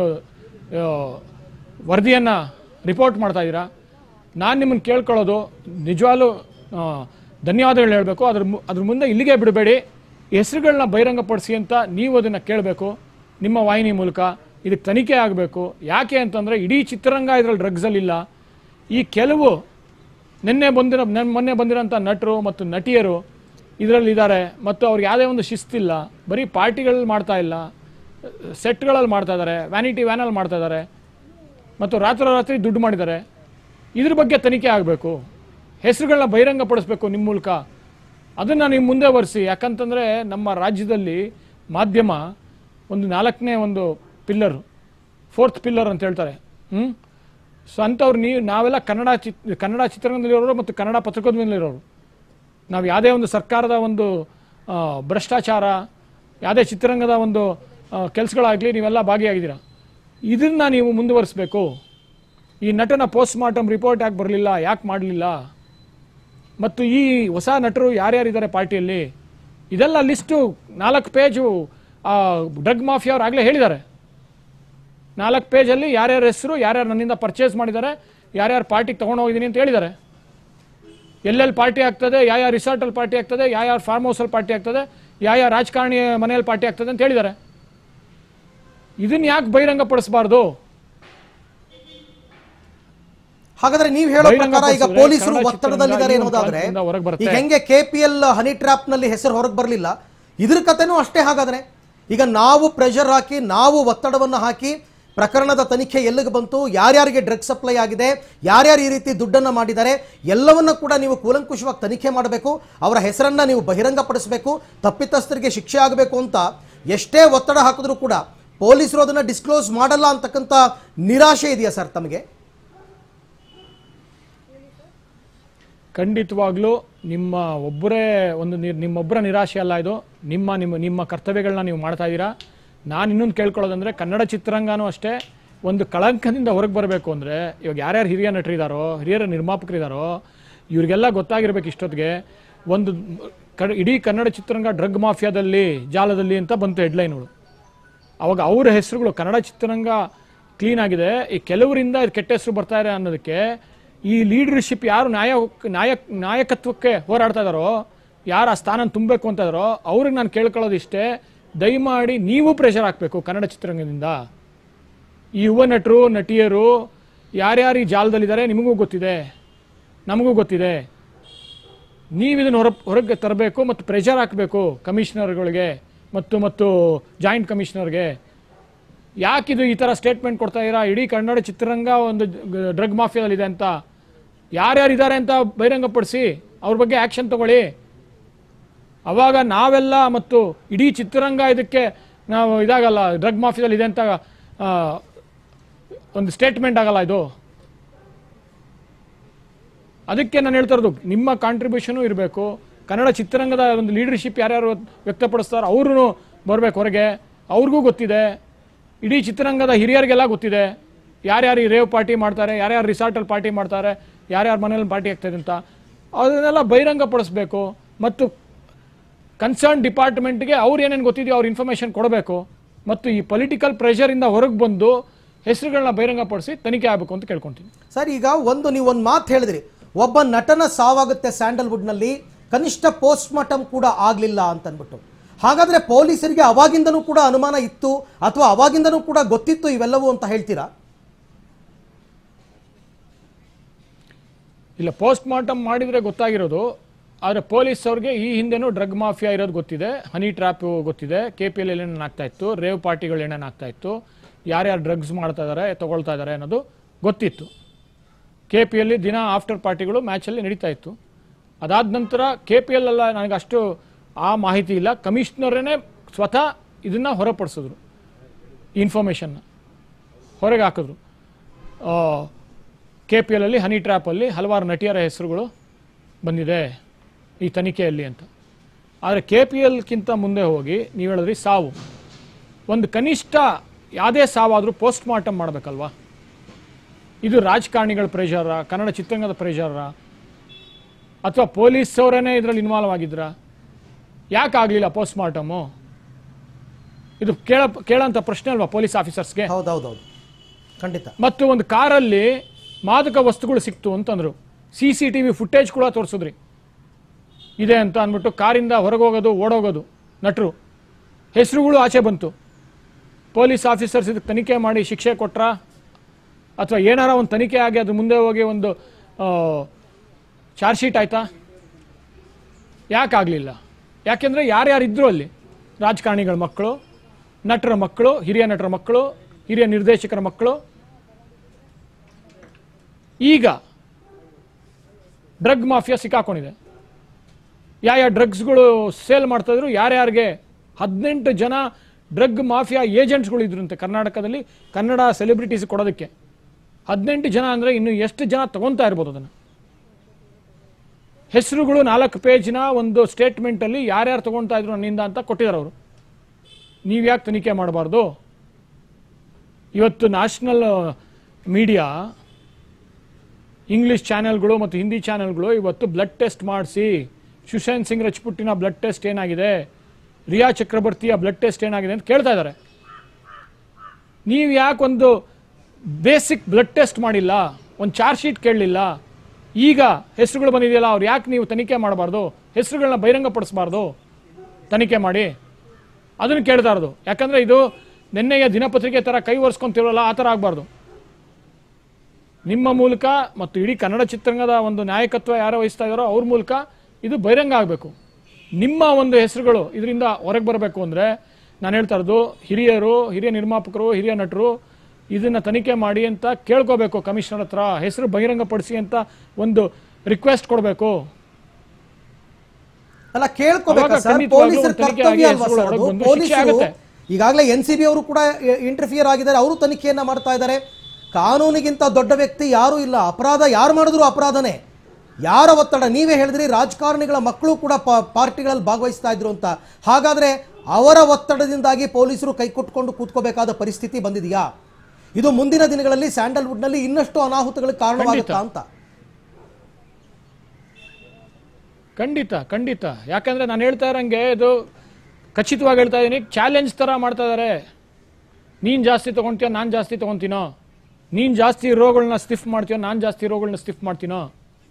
ವರದಿಯನ್ನು ರಿಪೋರ್ಟ್ ಮಾಡ್ತಾ ಇದ್ದೀರಾ ನಾನು ನಿಮ್ಮನ್ನು ಕೇಳ್ಕೊಳ್ಳೋದು ನಿಜವಾಗ್ಲೂ ಆ, ಧನ್ಯವಾದಗಳು ಹೇಳಬೇಕು ಅದ್ರ ಮು- ಅದ್ರ ಮುಂದೆ ಇಲ್ಲಿಗೆ ಬಿಡಬೇಡಿ ಹೆಸರುಗಳನ್ನ ಬಹಿರಂಗಪಡಿಸಿ ಅಂತ ನೀವು ಅದನ್ನು ಕೇಳಬೇಕು ನಿಮ್ಮ ವಾಹಿನಿ ಮೂಲಕ ಇದಕ್ಕೆ ತನಿಖೆ ಆಗಬೇಕು ಯಾಕೆ ಅಂತಂದರೆ ಇಡೀ ಚಿತ್ರರಂಗ ಇದರಲ್ಲಿ ಡ್ರಗ್ಸಲ್ಲಿಲ್ಲ ಈ ಕೆಲವು ನಿನ್ನೆ ಬಂದಿರೋ ನೆನ್- ಮೊನ್ನೆ ಬಂದಿರೋಂಥ ನಟರು ಮತ್ತು ನಟಿಯರು ಇದರಲ್ಲಿ ಇದ್ದಾರೆ ಮತ್ತು ಅವ್ರಿಗೆ ಯಾವುದೇ ಒಂದು ಶಿಸ್ತಿಲ್ಲ ಬರೀ ಪಾರ್ಟಿಗಳಲ್ಲಿ ಮಾಡ್ತಾ ಇಲ್ಲ ಸೆಟ್ಗಳಲ್ಲಿ ಮಾಡ್ತಾ ಇದ್ದಾರೆ ವ್ಯಾನಿಟಿ ವ್ಯಾನಲ್ಲಿ ಮಾಡ್ತಾ ಇದ್ದಾರೆ ಮತ್ತು ರಾತ್ರೋರಾತ್ರಿ ದುಡ್ಡು ಮಾಡಿದ್ದಾರೆ ಇದ್ರ ಬಗ್ಗೆ ತನಿಖೆ ಆಗಬೇಕು ಹೆಸರುಗಳನ್ನ ಬಹಿರಂಗಪಡಿಸ್ಬೇಕು ನಿಮ್ಮ ಮೂಲಕ ಅದನ್ನು ನೀವು ಮುಂದೆ ಒರೆಸಿ ಯಾಕಂತಂದರೆ ನಮ್ಮ ರಾಜ್ಯದಲ್ಲಿ ಮಾಧ್ಯಮ ಒಂದು ನಾಲ್ಕನೇ ಒಂದು ಪಿಲ್ಲರ್ ಫೋರ್ತ್ ಪಿಲ್ಲರ್ ಅಂತ ಹೇಳ್ತಾರೆ ಹ್ಞೂ ಸೊ ಅಂಥವ್ರು ನೀವು ನಾವೆಲ್ಲ ಕನ್ನಡ ಚಿತ್ ಕನ್ನಡ ಚಿತ್ರರಂಗದಲ್ಲಿರೋರು ಮತ್ತು ಕನ್ನಡ ಪತ್ರಿಕೋದ್ಯಮದಲ್ಲಿರೋರು ನಾವು ಯಾವುದೇ ಒಂದು ಸರ್ಕಾರದ ಒಂದು ಆ, ಭ್ರಷ್ಟಾಚಾರ ಯಾವುದೇ ಚಿತ್ರರಂಗದ ಒಂದು ಕೆಲಸಗಳಾಗಲಿ ನೀವೆಲ್ಲ ಭಾಗಿಯಾಗಿದ್ದೀರಾ ಇದನ್ನ ನೀವು ಮುಂದುವರಿಸಬೇಕು ಈ ನಟನ ಪೋಸ್ಟ್ ಮಾರ್ಟಮ್ ರಿಪೋರ್ಟ್ ಯಾಕೆ ಬರಲಿಲ್ಲ ಯಾಕೆ ಮಾಡಲಿಲ್ಲ ಮತ್ತು ಈ ಹೊಸ ನಟರು ಯಾರ್ಯಾರಿದ್ದಾರೆ ಪಾರ್ಟಿಯಲ್ಲಿ ಇದೆಲ್ಲ ಲಿಸ್ಟು ನಾಲ್ಕು ಪೇಜು ಡ್ರಗ್ ಮಾಫಿಯವ್ರು ಆಗಲೇ ಹೇಳಿದ್ದಾರೆ ನಾಲ್ಕು ಪೇಜಲ್ಲಿ ಯಾರ್ಯಾರ ಹೆಸರು ಯಾರ್ಯಾರು ನನ್ನಿಂದ ಪರ್ಚೇಸ್ ಮಾಡಿದ್ದಾರೆ ಯಾರ್ಯಾರು ಪಾರ್ಟಿಗೆ ತೊಗೊಂಡು ಹೋಗಿದ್ದೀನಿ ಅಂತ ಹೇಳಿದ್ದಾರೆ ಎಲ್ಲೆಲ್ಲಿ ಪಾರ್ಟಿ ಆಗ್ತದೆ ಯಾವ ಯಾವ ರಿಸಾರ್ಟಲ್ಲಿ ಪಾರ್ಟಿ ಆಗ್ತದೆ ಯಾವ ಯಾವ ಫಾರ್ಮ್ ಹೌಸಲ್ಲಿ ಪಾರ್ಟಿ ಆಗ್ತದೆ ಯಾವ ಯಾವ ರಾಜಕಾರಣಿ ಮನೆಯಲ್ಲಿ ಪಾರ್ಟಿ ಆಗ್ತದೆ ಅಂತ ಹೇಳಿದ್ದಾರೆ ಇದನ್ನ ಯಾಕೆ ಬಹಿರಂಗಪಡಿಸಬಾರ್ದು ಹಾಗಾದ್ರೆ ನೀವು ಹೇಳೋ ಬಹಿರಂಗ ಪ್ರಕಾರ ಈಗ ಪಡಿಸಿದ್ರೆ ಪೊಲೀಸರು ಕನ್ನಡ ಒತ್ತಡದಲ್ಲಿದ್ದಾರೆ ಚಿತ್ರರಂಗ ಅನ್ನೋದಾದ್ರೆ ಈ ಒಂದು ಹೊರಗೆ ಬರುತ್ತೆ. ಈಗ ಹೆಂಗೆ K P L honey trap ನಲ್ಲಿ ಹೆಸರು ಹೊರಗೆ ಬರಲಿಲ್ಲ ಇದ್ರ ಕಥೆನೂ ಅಷ್ಟೇ ಹಾಗಾದ್ರೆ ಈಗ ನಾವು ಪ್ರೆಷರ್ ಹಾಕಿ ನಾವು ಒತ್ತಡವನ್ನು ಹಾಕಿ ಪ್ರಕರಣದ ತನಿಖೆ ಎಲ್ಲಿಗೆ ಬಂತು ಯಾರ್ಯಾರಿಗೆ ಡ್ರಗ್ ಸಪ್ಲೈ ಆಗಿದೆ ಯಾರ್ಯಾರು ಈ ರೀತಿ ದುಡ್ಡನ್ನು ಮಾಡಿದ್ದಾರೆ ಎಲ್ಲವನ್ನ ಕೂಡ ನೀವು ಕೂಲಂಕುಷವಾಗಿ ತನಿಖೆ ಮಾಡಬೇಕು ಅವರ ಹೆಸರನ್ನ ನೀವು ಬಹಿರಂಗಪಡಿಸಬೇಕು ತಪ್ಪಿತಸ್ಥರಿಗೆ ಶಿಕ್ಷೆ ಆಗಬೇಕು ಅಂತ ಎಷ್ಟೇ ಒತ್ತಡ ಹಾಕಿದ್ರು ಕೂಡ ಪೊಲೀಸರು ಅದನ್ನ ಡಿಸ್ಕ್ಲೋಸ್ ಮಾಡಲ್ಲ ಅಂತಕ್ಕಂಥ ನಿರಾಶೆ ಇದೆಯಾ ಸರ್ ತಮಗೆ ಖಂಡಿತವಾಗ್ಲೂ ನಿಮ್ಮ ಒಬ್ಬರೇ ಒಂದು ನಿ- ನಿಮ್ಮೊಬ್ಬರ ನಿರಾಶೆ ಅಲ್ಲ ಇದು ನಿಮ್ಮ ನಿಮ್ಮ ನಿಮ್ಮ ಕರ್ತವ್ಯಗಳನ್ನ ನೀವು ಮಾಡ್ತಾ ಇದ್ದೀರಾ ನಾನು ಇನ್ನೊಂದು ಕೇಳ್ಕೊಳ್ಳೋದಂದ್ರೆ ಕನ್ನಡ ಚಿತ್ರರಂಗನೂ ಅಷ್ಟೇ ಒಂದು ಕಳಂಕದಿಂದ ಹೊರಗೆ ಬರಬೇಕು ಅಂದರೆ ಇವಾಗ ಯಾರ್ಯಾರು ಹಿರಿಯ ನಟರಿದ್ದಾರೋ ಹಿರಿಯರ ನಿರ್ಮಾಪಕರಿದ್ದಾರೋ ಇವ್ರಿಗೆಲ್ಲ ಗೊತ್ತಾಗಿರ್ಬೇಕು ಇಷ್ಟೊತ್ತಿಗೆ ಒಂದು ಕ ಇಡೀ ಕನ್ನಡ ಚಿತ್ರರಂಗ ಡ್ರಗ್ ಮಾಫಿಯಾದಲ್ಲಿ ಜಾಲದಲ್ಲಿ ಅಂತ ಬಂತು ಹೆಡ್ಲೈನ್ಗಳು ಅವಾಗ ಅವರ ಹೆಸರುಗಳು ಕನ್ನಡ ಚಿತ್ರರಂಗ ಕ್ಲೀನ್ ಆಗಿದೆ ಈ ಕೆಲವರಿಂದ ಇದು ಕೆಟ್ಟ ಹೆಸರು ಬರ್ತಾ ಇದೆ ಅನ್ನೋದಕ್ಕೆ ಈ ಲೀಡರ್ಶಿಪ್ ಯಾರು ನ್ಯಾಯ ನಾಯಕ್ ನಾಯಕತ್ವಕ್ಕೆ ಹೋರಾಡ್ತಾ ಇದ್ದಾರೋ ಯಾರು ಆ ಸ್ಥಾನ ತುಂಬಬೇಕು ಅಂತ ಇದ್ದಾರೋ ಅವ್ರಿಗೆ ನಾನು ಕೇಳ್ಕೊಳ್ಳೋದು ಇಷ್ಟೇ ದಯಮಾಡಿ ನೀವು ಪ್ರೆಷರ್ ಹಾಕಬೇಕು ಕನ್ನಡ ಚಿತ್ರರಂಗದಿಂದ ಈ ಯುವ ನಟರು ನಟಿಯರು ಯಾರ್ಯಾರು ಈ ಜಾಲದಲ್ಲಿದ್ದಾರೆ ನಿಮಗೂ ಗೊತ್ತಿದೆ ನಮಗೂ ಗೊತ್ತಿದೆ ನೀವು ಇದನ್ನು ಹೊರ ಹೊರಗೆ ತರಬೇಕು ಮತ್ತು ಪ್ರೆಷರ್ ಹಾಕಬೇಕು ಕಮಿಷನರ್ಗಳಿಗೆ ಮತ್ತು ಮತ್ತು ಜಾಯಿಂಟ್ ಕಮಿಷನರ್ಗೆ ಯಾಕಿದು ಈ ಥರ ಸ್ಟೇಟ್ಮೆಂಟ್ ಕೊಡ್ತಾ ಇದ್ದೀರಾ ಇಡೀ ಕನ್ನಡ ಚಿತ್ರರಂಗ ಒಂದು ಡ್ರಗ್ ಮಾಫಿಯಾದಲ್ಲಿದೆ ಅಂತ ಯಾರ್ಯಾರು ಇದ್ದಾರೆ ಅಂತ ಬಹಿರಂಗಪಡಿಸಿ ಅವ್ರ ಬಗ್ಗೆ ಆ್ಯಕ್ಷನ್ ತಗೊಳ್ಳಿ ಅವಾಗ ನಾವೆಲ್ಲ ಮತ್ತು ಇಡೀ ಚಿತ್ರರಂಗ ಇದಕ್ಕೆ ನಾವು ಇದಾಗಲ್ಲ ಡ್ರಗ್ ಮಾಫಿಯಾದಲ್ಲಿ ಇದೆ ಅಂತ ಆ, ಒಂದು ಸ್ಟೇಟ್ಮೆಂಟ್ ಆಗಲ್ಲ ಇದು ಅದಕ್ಕೆ ನಾನು ಹೇಳ್ತಾ ಇರೋದು ನಿಮ್ಮ ಕಾಂಟ್ರಿಬ್ಯೂಷನು ಇರಬೇಕು ಕನ್ನಡ ಚಿತ್ರರಂಗದ ಒಂದು ಲೀಡರ್ಶಿಪ್ ಯಾರ್ಯಾರು ವ್ಯಕ್ತಪಡಿಸ್ತಾರೋ ಅವ್ರೂ ಬರಬೇಕು ಹೊರಗೆ ಅವ್ರಿಗೂ ಗೊತ್ತಿದೆ ಇಡೀ ಚಿತ್ರರಂಗದ ಹಿರಿಯರಿಗೆಲ್ಲ ಗೊತ್ತಿದೆ ಯಾರ್ಯಾರು ಈ ರೇವ್ ಪಾರ್ಟಿ ಮಾಡ್ತಾರೆ ಯಾರ್ಯಾರು ರಿಸಾರ್ಟಲ್ಲಿ ಪಾರ್ಟಿ ಮಾಡ್ತಾರೆ ಯಾರ್ಯಾರು ಮನೇಲಿ ಪಾರ್ಟಿ ಆಗ್ತದೆ ಅಂತ ಅದನ್ನೆಲ್ಲ ಬಹಿರಂಗಪಡಿಸ್ಬೇಕು ಮತ್ತು ಕನ್ಸರ್ನ್ ಡಿಪಾರ್ಟ್ಮೆಂಟ್ಗೆ ಅವ್ರು ಏನೇನು ಗೊತ್ತಿದೆಯೋ ಅವ್ರ ಇನ್ಫಾರ್ಮೇಷನ್ ಕೊಡಬೇಕು ಮತ್ತು ಈ ಪೊಲಿಟಿಕಲ್ ಪ್ರೆಷರಿಂದ ಹೊರಗೆ ಬಂದು ಹೆಸರುಗಳನ್ನ ಬಹಿರಂಗಪಡಿಸಿ ತನಿಖೆ ಆಗಬೇಕು ಅಂತ ಕೇಳ್ಕೊತೀನಿ ಸರ್ ಈಗ ಒಂದು ನೀವು ಒಂದು ಮಾತು ಹೇಳಿದ್ರಿ ಒಬ್ಬ ನಟನ ಸಾವಾಗುತ್ತೆ ಸ್ಯಾಂಡಲ್ವುಡ್ನಲ್ಲಿ ಕನಿಷ್ಠ ಪೋಸ್ಟ್ ಮಾರ್ಟಮ್ ಕೂಡ ಆಗಲಿಲ್ಲ ಅಂತನ್ಬಿಟ್ಟು ಹಾಗಾದ್ರೆ ಪೊಲೀಸರಿಗೆ ಅವಾಗಿಂದನೂ ಕೂಡ ಅನುಮಾನ ಇತ್ತು ಅಥವಾ ಅವಾಗಿಂದನೂ ಕೂಡ ಗೊತ್ತಿತ್ತು ಇವೆಲ್ಲವೂ ಅಂತ ಹೇಳ್ತೀರಾ ಇಲ್ಲ ಪೋಸ್ಟ್ ಮಾರ್ಟಮ್ ಮಾಡಿದರೆ ಗೊತ್ತಾಗಿರೋದು ಆದರೆ ಪೊಲೀಸ್ ಅವ್ರಿಗೆ ಈ ಹಿಂದೆನೂ ಡ್ರಗ್ ಮಾಫಿಯಾ ಇರೋದು ಗೊತ್ತಿದೆ ಹನಿ ಟ್ರ್ಯಾಪ್ ಗೊತ್ತಿದೆ ಕೆ ಪಿ ಎಲ್ ಏನೇನು ಆಗ್ತಾ ಇತ್ತು ರೇವ್ ಪಾರ್ಟಿಗಳು ಏನೇನು ಆಗ್ತಾ ಇತ್ತು ಯಾರ್ಯಾರು ಡ್ರಗ್ಸ್ ಮಾಡ್ತಾ ಇದ್ದಾರೆ ತಗೊಳ್ತಾ ಇದ್ದಾರೆ ಅನ್ನೋದು ಗೊತ್ತಿತ್ತು ಕೆ ಪಿ ಎಲ್ಲಿ ದಿನ ಆಫ್ಟರ್ ಪಾರ್ಟಿಗಳು ಮ್ಯಾಚಲ್ಲಿ ನಡೀತಾ ಇತ್ತು ಅದಾದ ನಂತರ ಕೆ ಪಿ ಎಲ್ ಎಲ್ಲ ನನಗೆ ಅಷ್ಟು ಆ ಮಾಹಿತಿ ಇಲ್ಲ ಕಮಿಷನರೇ ಸ್ವತಃ ಇದನ್ನ ಹೊರಪಡಿಸಿದ್ರು ಇನ್ಫಾರ್ಮೇಷನ್ನ ಹೊರಗೆ ಹಾಕಿದ್ರು ಕೆ ಪಿ ಎಲ್ ಅಲ್ಲಿ ಹನಿ ಟ್ರ್ಯಾಪಲ್ಲಿ ಹಲವಾರು ನಟಿಯರ ಹೆಸರುಗಳು ಬಂದಿದೆ ಈ ತನಿಖೆಯಲ್ಲಿ ಅಂತ ಆದರೆ ಕೆ ಪಿ ಎಲ್ಗಿಂತ ಮುಂದೆ ಹೋಗಿ ನೀವು ಹೇಳಿದ್ರಿ ಸಾವು ಒಂದು ಕನಿಷ್ಠ ಯಾವುದೇ ಸಾವಾದರೂ ಪೋಸ್ಟ್ ಮಾರ್ಟಮ್ ಮಾಡಬೇಕಲ್ವಾ ಇದು ರಾಜಕಾರಣಿಗಳ ಪ್ರೆಷರ ಕನ್ನಡ ಚಿತ್ರರಂಗದ ಪ್ರೆಷರ ಅಥವಾ ಪೊಲೀಸ್ ಅವರೇನೇ ಇದರಲ್ಲಿ ಇನ್ವಾಲ್ವ್ ಆಗಿದ್ರಾ ಯಾಕೆ ಆಗಲಿಲ್ಲ ಪೋಸ್ಟ್ ಮಾರ್ಟಮು ಇದು ಕೇಳ ಕೇಳೋಂಥ ಪ್ರಶ್ನೆ ಅಲ್ವಾ ಪೊಲೀಸ್ ಆಫೀಸರ್ಸ್ಗೆ ಹೌದೌದೌದು ಖಂಡಿತ ಮತ್ತು ಒಂದು ಕಾರಲ್ಲಿ ಮಾದಕ ವಸ್ತುಗಳು ಸಿಕ್ತು ಅಂತಂದ್ರು C C T V footage ಕೂಡ ತೋರಿಸಿದ್ರಿ ಇದೆ ಅಂತ ಅಂದ್ಬಿಟ್ಟು ಕಾರಿಂದ ಹೊರಗೋಗೋದು ಓಡೋಗೋದು ನಟರು ಹೆಸರುಗಳು ಆಚೆ ಬಂತು ಪೊಲೀಸ್ ಆಫೀಸರ್ಸ್ ಇದಕ್ಕೆ ತನಿಖೆ ಮಾಡಿ ಶಿಕ್ಷೆ ಕೊಟ್ರಾ ಅಥವಾ ಏನಾರ ಒಂದು ತನಿಖೆ ಆಗಿ ಅದು ಮುಂದೆ ಹೋಗಿ ಒಂದು ಚಾರ್ಜ್ ಶೀಟ್ ಆಯ್ತಾ ಯಾಕಾಗಲಿಲ್ಲ ಯಾಕೆಂದರೆ ಯಾರ್ಯಾರು ಇದ್ರು ಅಲ್ಲಿ ರಾಜಕಾರಣಿಗಳ ಮಕ್ಕಳು ನಟರ ಮಕ್ಕಳು ಹಿರಿಯ ನಟರ ಮಕ್ಕಳು ಹಿರಿಯ ನಿರ್ದೇಶಕರ ಮಕ್ಕಳು ಈಗ ಡ್ರಗ್ ಮಾಫಿಯಾ ಸಿಕ್ಕಾಕೊಂಡಿದೆ ಯಾವ ಯಾವ ಡ್ರಗ್ಸ್ಗಳು ಸೇಲ್ ಮಾಡ್ತಾ ಇದ್ರು ಯಾರ್ಯಾರಿಗೆ ಹದಿನೆಂಟು ಜನ ಡ್ರಗ್ ಮಾಫಿಯಾ ಏಜೆಂಟ್ಸ್ಗಳು ಇದ್ರಂತೆ ಕರ್ನಾಟಕದಲ್ಲಿ ಕನ್ನಡ ಸೆಲೆಬ್ರಿಟೀಸ್ ಕೊಡೋದಕ್ಕೆ ಹದಿನೆಂಟು ಜನ ಅಂದರೆ ಇನ್ನು ಎಷ್ಟು ಜನ ತಗೊಂತಾ ಇರ್ಬೋದು ಅದನ್ನು ಹೆಸರುಗಳು ನಾಲ್ಕು ಪೇಜ್ನ ಒಂದು ಸ್ಟೇಟ್ಮೆಂಟಲ್ಲಿ ಯಾರ್ಯಾರು ತಗೊಳ್ತಾ ಇದ್ರು ನನ್ನಿಂದ ಅಂತ ಕೊಟ್ಟಿದ್ದಾರೆ ಅವರು ನೀವು ಯಾಕೆ ತನಿಖೆ ಮಾಡಬಾರ್ದು ಇವತ್ತು ನ್ಯಾಷನಲ್ ಮೀಡಿಯಾ ಇಂಗ್ಲಿಷ್ ಚಾನೆಲ್ಗಳು ಮತ್ತು ಹಿಂದಿ ಚಾನೆಲ್ಗಳು ಇವತ್ತು ಬ್ಲಡ್ ಟೆಸ್ಟ್ ಮಾಡಿಸಿ ಸುಶಾಂತ್ ಸಿಂಗ್ ರಜಪುಟ್ಟಿನ ಬ್ಲಡ್ ಟೆಸ್ಟ್ ಏನಾಗಿದೆ ರಿಯಾ ಚಕ್ರವರ್ತಿಯ ಬ್ಲಡ್ ಟೆಸ್ಟ್ ಏನಾಗಿದೆ ಅಂತ ಕೇಳ್ತಾ ಇದ್ದಾರೆ ನೀವು ಯಾಕೆ ಒಂದು ಬೇಸಿಕ್ ಬ್ಲಡ್ ಟೆಸ್ಟ್ ಮಾಡಿಲ್ಲ ಒಂದು ಚಾರ್ಜ್ ಶೀಟ್ ಕೇಳಲಿಲ್ಲ ಈಗ ಹೆಸರುಗಳು ಬಂದಿದೆಯಲ್ಲ ಅವ್ರು ಯಾಕೆ ನೀವು ತನಿಖೆ ಮಾಡಬಾರ್ದು ಹೆಸರುಗಳನ್ನ ಬಹಿರಂಗಪಡಿಸಬಾರ್ದು ತನಿಖೆ ಮಾಡಿ ಅದನ್ನು ಕೇಳ್ತಾ ಇರೋದು ಯಾಕಂದ್ರೆ ಇದು ನಿನ್ನೆಯ ದಿನಪತ್ರಿಕೆ ಥರ ಕೈ ಒರೆಸ್ಕೊಂತಿರೋಲ್ಲ ಆ ಥರ ಆಗಬಾರ್ದು ನಿಮ್ಮ ಮೂಲಕ ಮತ್ತು ಇಡೀ ಕನ್ನಡ ಚಿತ್ರರಂಗದ ಒಂದು ನಾಯಕತ್ವ ಯಾರು ವಹಿಸ್ತಾ ಇದ್ದಾರೋ ಅವ್ರ ಮೂಲಕ ಇದು ಬಹಿರಂಗ ಆಗಬೇಕು ನಿಮ್ಮ ಒಂದು ಹೆಸರುಗಳು ಇದರಿಂದ ಹೊರಗೆ ಬರಬೇಕು ಅಂದರೆ ನಾನು ಹೇಳ್ತಾ ಇರೋದು ಹಿರಿಯರು ಹಿರಿಯ ನಿರ್ಮಾಪಕರು ಹಿರಿಯ ನಟರು ಇದನ್ನ ತನಿಖೆ ಮಾಡಿ ಅಂತ ಕೇಳ್ಕೋಬೇಕು ಕಮಿಷನರ್ ಹತ್ರ ಹೆಸರು ಬಹಿರಂಗಪಡಿಸಿ ಅಂತ ಒಂದು ರಿಕ್ವೆಸ್ಟ್ ಕೊಡಬೇಕು ಅಲ್ಲ ಕೇಳ್ಕೋಬೇಕಾ ಅವಾಗ ಸರ್ ಖಂಡಿತವಾಗ್ಲೂ ಪೊಲೀಸರ ಒಂದು ತನಿಖೆ ಆಗಿ ಕರ್ತವ್ಯ ಅಲ್ವಾ ಹೆಸರುಗಳು ಸರ್ ಅದು? ಹೊರಗೆ ಬಂದು ಶಿಕ್ಷೆ ಪೊಲೀಸರು ಆಗುತ್ತೆ. ಈಗಾಗಲೇ ಎನ್ ಸಿ ಬಿ ಅವರು ಕೂಡ ಇಂಟರ್ಫಿಯರ್ ಆಗಿದ್ದಾರೆ ಅವರು ತನಿಖೆಯನ್ನ ಮಾಡ್ತಾ ಇದ್ದಾರೆ ಕಾನೂನಿಗಿಂತ ದೊಡ್ಡ ವ್ಯಕ್ತಿ ಯಾರೂ ಇಲ್ಲ ಅಪರಾಧ ಯಾರು ಮಾಡಿದ್ರು ಅಪರಾಧನೇ ಯಾರ ಒತ್ತಡ ನೀವೇ ಹೇಳಿದ್ರಿ ರಾಜಕಾರಣಿಗಳ ಮಕ್ಕಳು ಕೂಡ ಪ- ಪಾರ್ಟಿಗಳಲ್ಲಿ ಭಾಗವಹಿಸ್ತಾ ಇದ್ರು ಅಂತ ಹಾಗಾದ್ರೆ ಅವರ ಒತ್ತಡದಿಂದಾಗಿ ಪೊಲೀಸರು ಕೈ ಕೊಟ್ಕೊಂಡು ಕೂತ್ಕೋಬೇಕಾದ ಪರಿಸ್ಥಿತಿ ಬಂದಿದೆಯಾ ಇದು ಮುಂದಿನ ದಿನಗಳಲ್ಲಿ ಸ್ಯಾಂಡಲ್ವುಡ್ನಲ್ಲಿ ಇನ್ನಷ್ಟು ಅನಾಹುತಗಳಿಗೆ ಕಾರಣವಾಗುತ್ತಾ ಅಂತ ಖಂಡಿತ ಖಂಡಿತ ಯಾಕಂದ್ರೆ ನಾನು ಹೇಳ್ತಾ ಇರಂಗೆ ಇದು ಖಚಿತವಾಗಿ ಹೇಳ್ತಾ ಇದ್ದೀನಿ ಚಾಲೆಂಜ್ ತರ ಮಾಡ್ತಾ ಇದ್ದಾರೆ ನೀನ್ ಜಾಸ್ತಿ ತಗೊಂತೀಯ ನಾನು ಜಾಸ್ತಿ ತಗೊಂತೀನೋ ನೀನ್ ಜಾಸ್ತಿ ರೋಗಳನ್ನ ಸ್ಟಿಫ್ ಮಾಡ್ತೀಯೋ ನಾನು ಜಾಸ್ತಿ ರೋಗಳನ್ನ ಸ್ಟಿಫ್ ಮಾಡ್ತೀನೋ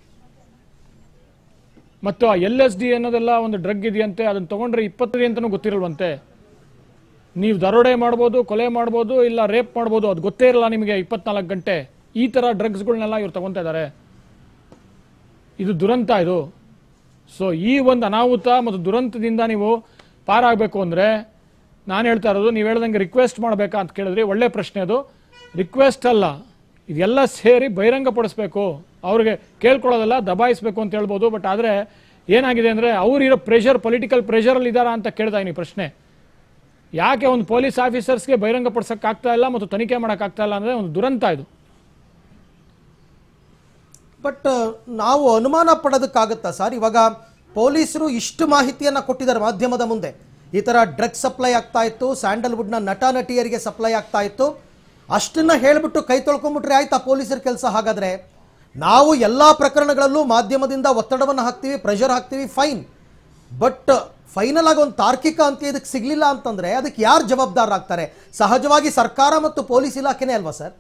ಮತ್ತು ಆ ಎಲ್ ಎಸ್ ಡಿ ಅನ್ನೋದೆಲ್ಲ ಒಂದು ಡ್ರಗ್ ಇದೆಯಂತೆ ಅದನ್ನ ತಗೊಂಡ್ರೆ ಇಪ್ಪತ್ತಡಿ ಅಂತಲೂ ಗೊತ್ತಿರಲ್ವಂತೆ ನೀವು ದರೋಡೆ ಮಾಡ್ಬೋದು ಕೊಲೆ ಮಾಡ್ಬೋದು ಇಲ್ಲ ರೇಪ್ ಮಾಡ್ಬೋದು ಅದು ಗೊತ್ತೇ ಇರಲ್ಲ ನಿಮಗೆ ಇಪ್ಪತ್ನಾಲ್ಕು ಗಂಟೆ ಈ ಥರ ಡ್ರಗ್ಸ್ಗಳನ್ನೆಲ್ಲ ಇವ್ರು ತಗೊತಾ ಇದ್ದಾರೆ ಇದು ದುರಂತ ಇದು ಸೊ ಈ ಒಂದು ಅನಾಹುತ ಮತ್ತು ದುರಂತದಿಂದ ನೀವು ಪಾರಾಗಬೇಕು ಅಂದರೆ ನಾನು ಹೇಳ್ತಾ ಇರೋದು ನೀವು ಹೇಳ್ದಂಗೆ ರಿಕ್ವೆಸ್ಟ್ ಮಾಡಬೇಕಾ ಅಂತ ಕೇಳಿದ್ರಿ ಒಳ್ಳೆ ಪ್ರಶ್ನೆ ಅದು ರಿಕ್ವೆಸ್ಟ್ ಅಲ್ಲ ಇದೆಲ್ಲ ಸೇರಿ ಬಹಿರಂಗಪಡಿಸ್ಬೇಕು ಅವ್ರಿಗೆ ಕೇಳ್ಕೊಳ್ಳೋದಲ್ಲ ದಬಾಯಿಸ್ಬೇಕು ಅಂತ ಹೇಳ್ಬೋದು ಬಟ್ ಆದರೆ ಏನಾಗಿದೆ ಅಂದರೆ ಅವ್ರಿರೋ ಪ್ರೆಷರ್ ಪೊಲಿಟಿಕಲ್ ಪ್ರೆಷರಲ್ಲಿ ಇದ್ದಾರಾ ಅಂತ ಕೇಳ್ತಾ ಇದೀನಿ ಪ್ರಶ್ನೆ ಯಾಕೆ ಒಂದು ಪೊಲೀಸ್ ಆಫೀಸರ್ಸ್ಗೆ ಬಹಿರಂಗಪಡಿಸೋಕ್ಕಾಗ್ತಾ ಇಲ್ಲ ಮತ್ತು ತನಿಖೆ ಮಾಡೋಕ್ಕಾಗ್ತಾ ಇಲ್ಲ ಅಂದರೆ ಒಂದು ದುರಂತ ಇದು ಬಟ್ ನಾವು ಅನುಮಾನ ಪಡೋದಕ್ಕಾಗತ್ತಾ ಸರ್ ಇವಾಗ ಪೊಲೀಸರು ಇಷ್ಟು ಮಾಹಿತಿಯನ್ನ ಕೊಟ್ಟಿದ್ದಾರೆ ಮಾಧ್ಯಮದ ಮುಂದೆ ಈ ಥರ ಡ್ರಗ್ಸ್ ಸಪ್ಲೈ ಆಗ್ತಾ ಇತ್ತು ಸ್ಯಾಂಡಲ್ವುಡ್ನ ನಟ ನಟಿಯರಿಗೆ ಸಪ್ಲೈ ಆಗ್ತಾ ಇತ್ತು ಅಷ್ಟನ್ನ ಹೇಳ್ಬಿಟ್ಟು ಕೈ ತೊಳ್ಕೊಂಬಿಟ್ರೆ ಆಯ್ತಾ ಪೊಲೀಸರ ಕೆಲಸ ಹಾಗಾದ್ರೆ ನಾವು ಎಲ್ಲ ಪ್ರಕರಣಗಳಲ್ಲೂ ಮಾಧ್ಯಮದಿಂದ ಒತ್ತಡವನ್ನು ಹಾಕ್ತೀವಿ ಪ್ರೆಷರ್ ಹಾಕ್ತೀವಿ ಫೈನ್ ಬಟ್ ಫೈನಲ್ ಆಗಿ ಒಂದು ತಾರ್ಕಿಕ ಅಂತ್ಯ ಇದಕ್ಕೆ ಸಿಗ್ಲಿಲ್ಲ ಅಂತಂದ್ರೆ ಅದಕ್ಕೆ ಯಾರು ಜವಾಬ್ದಾರರಾಗ್ತಾರೆ ಸಹಜವಾಗಿ ಸರ್ಕಾರ ಮತ್ತು ಪೊಲೀಸ್ ಇಲಾಖೆನೇ ಅಲ್ವಾ ಸರ್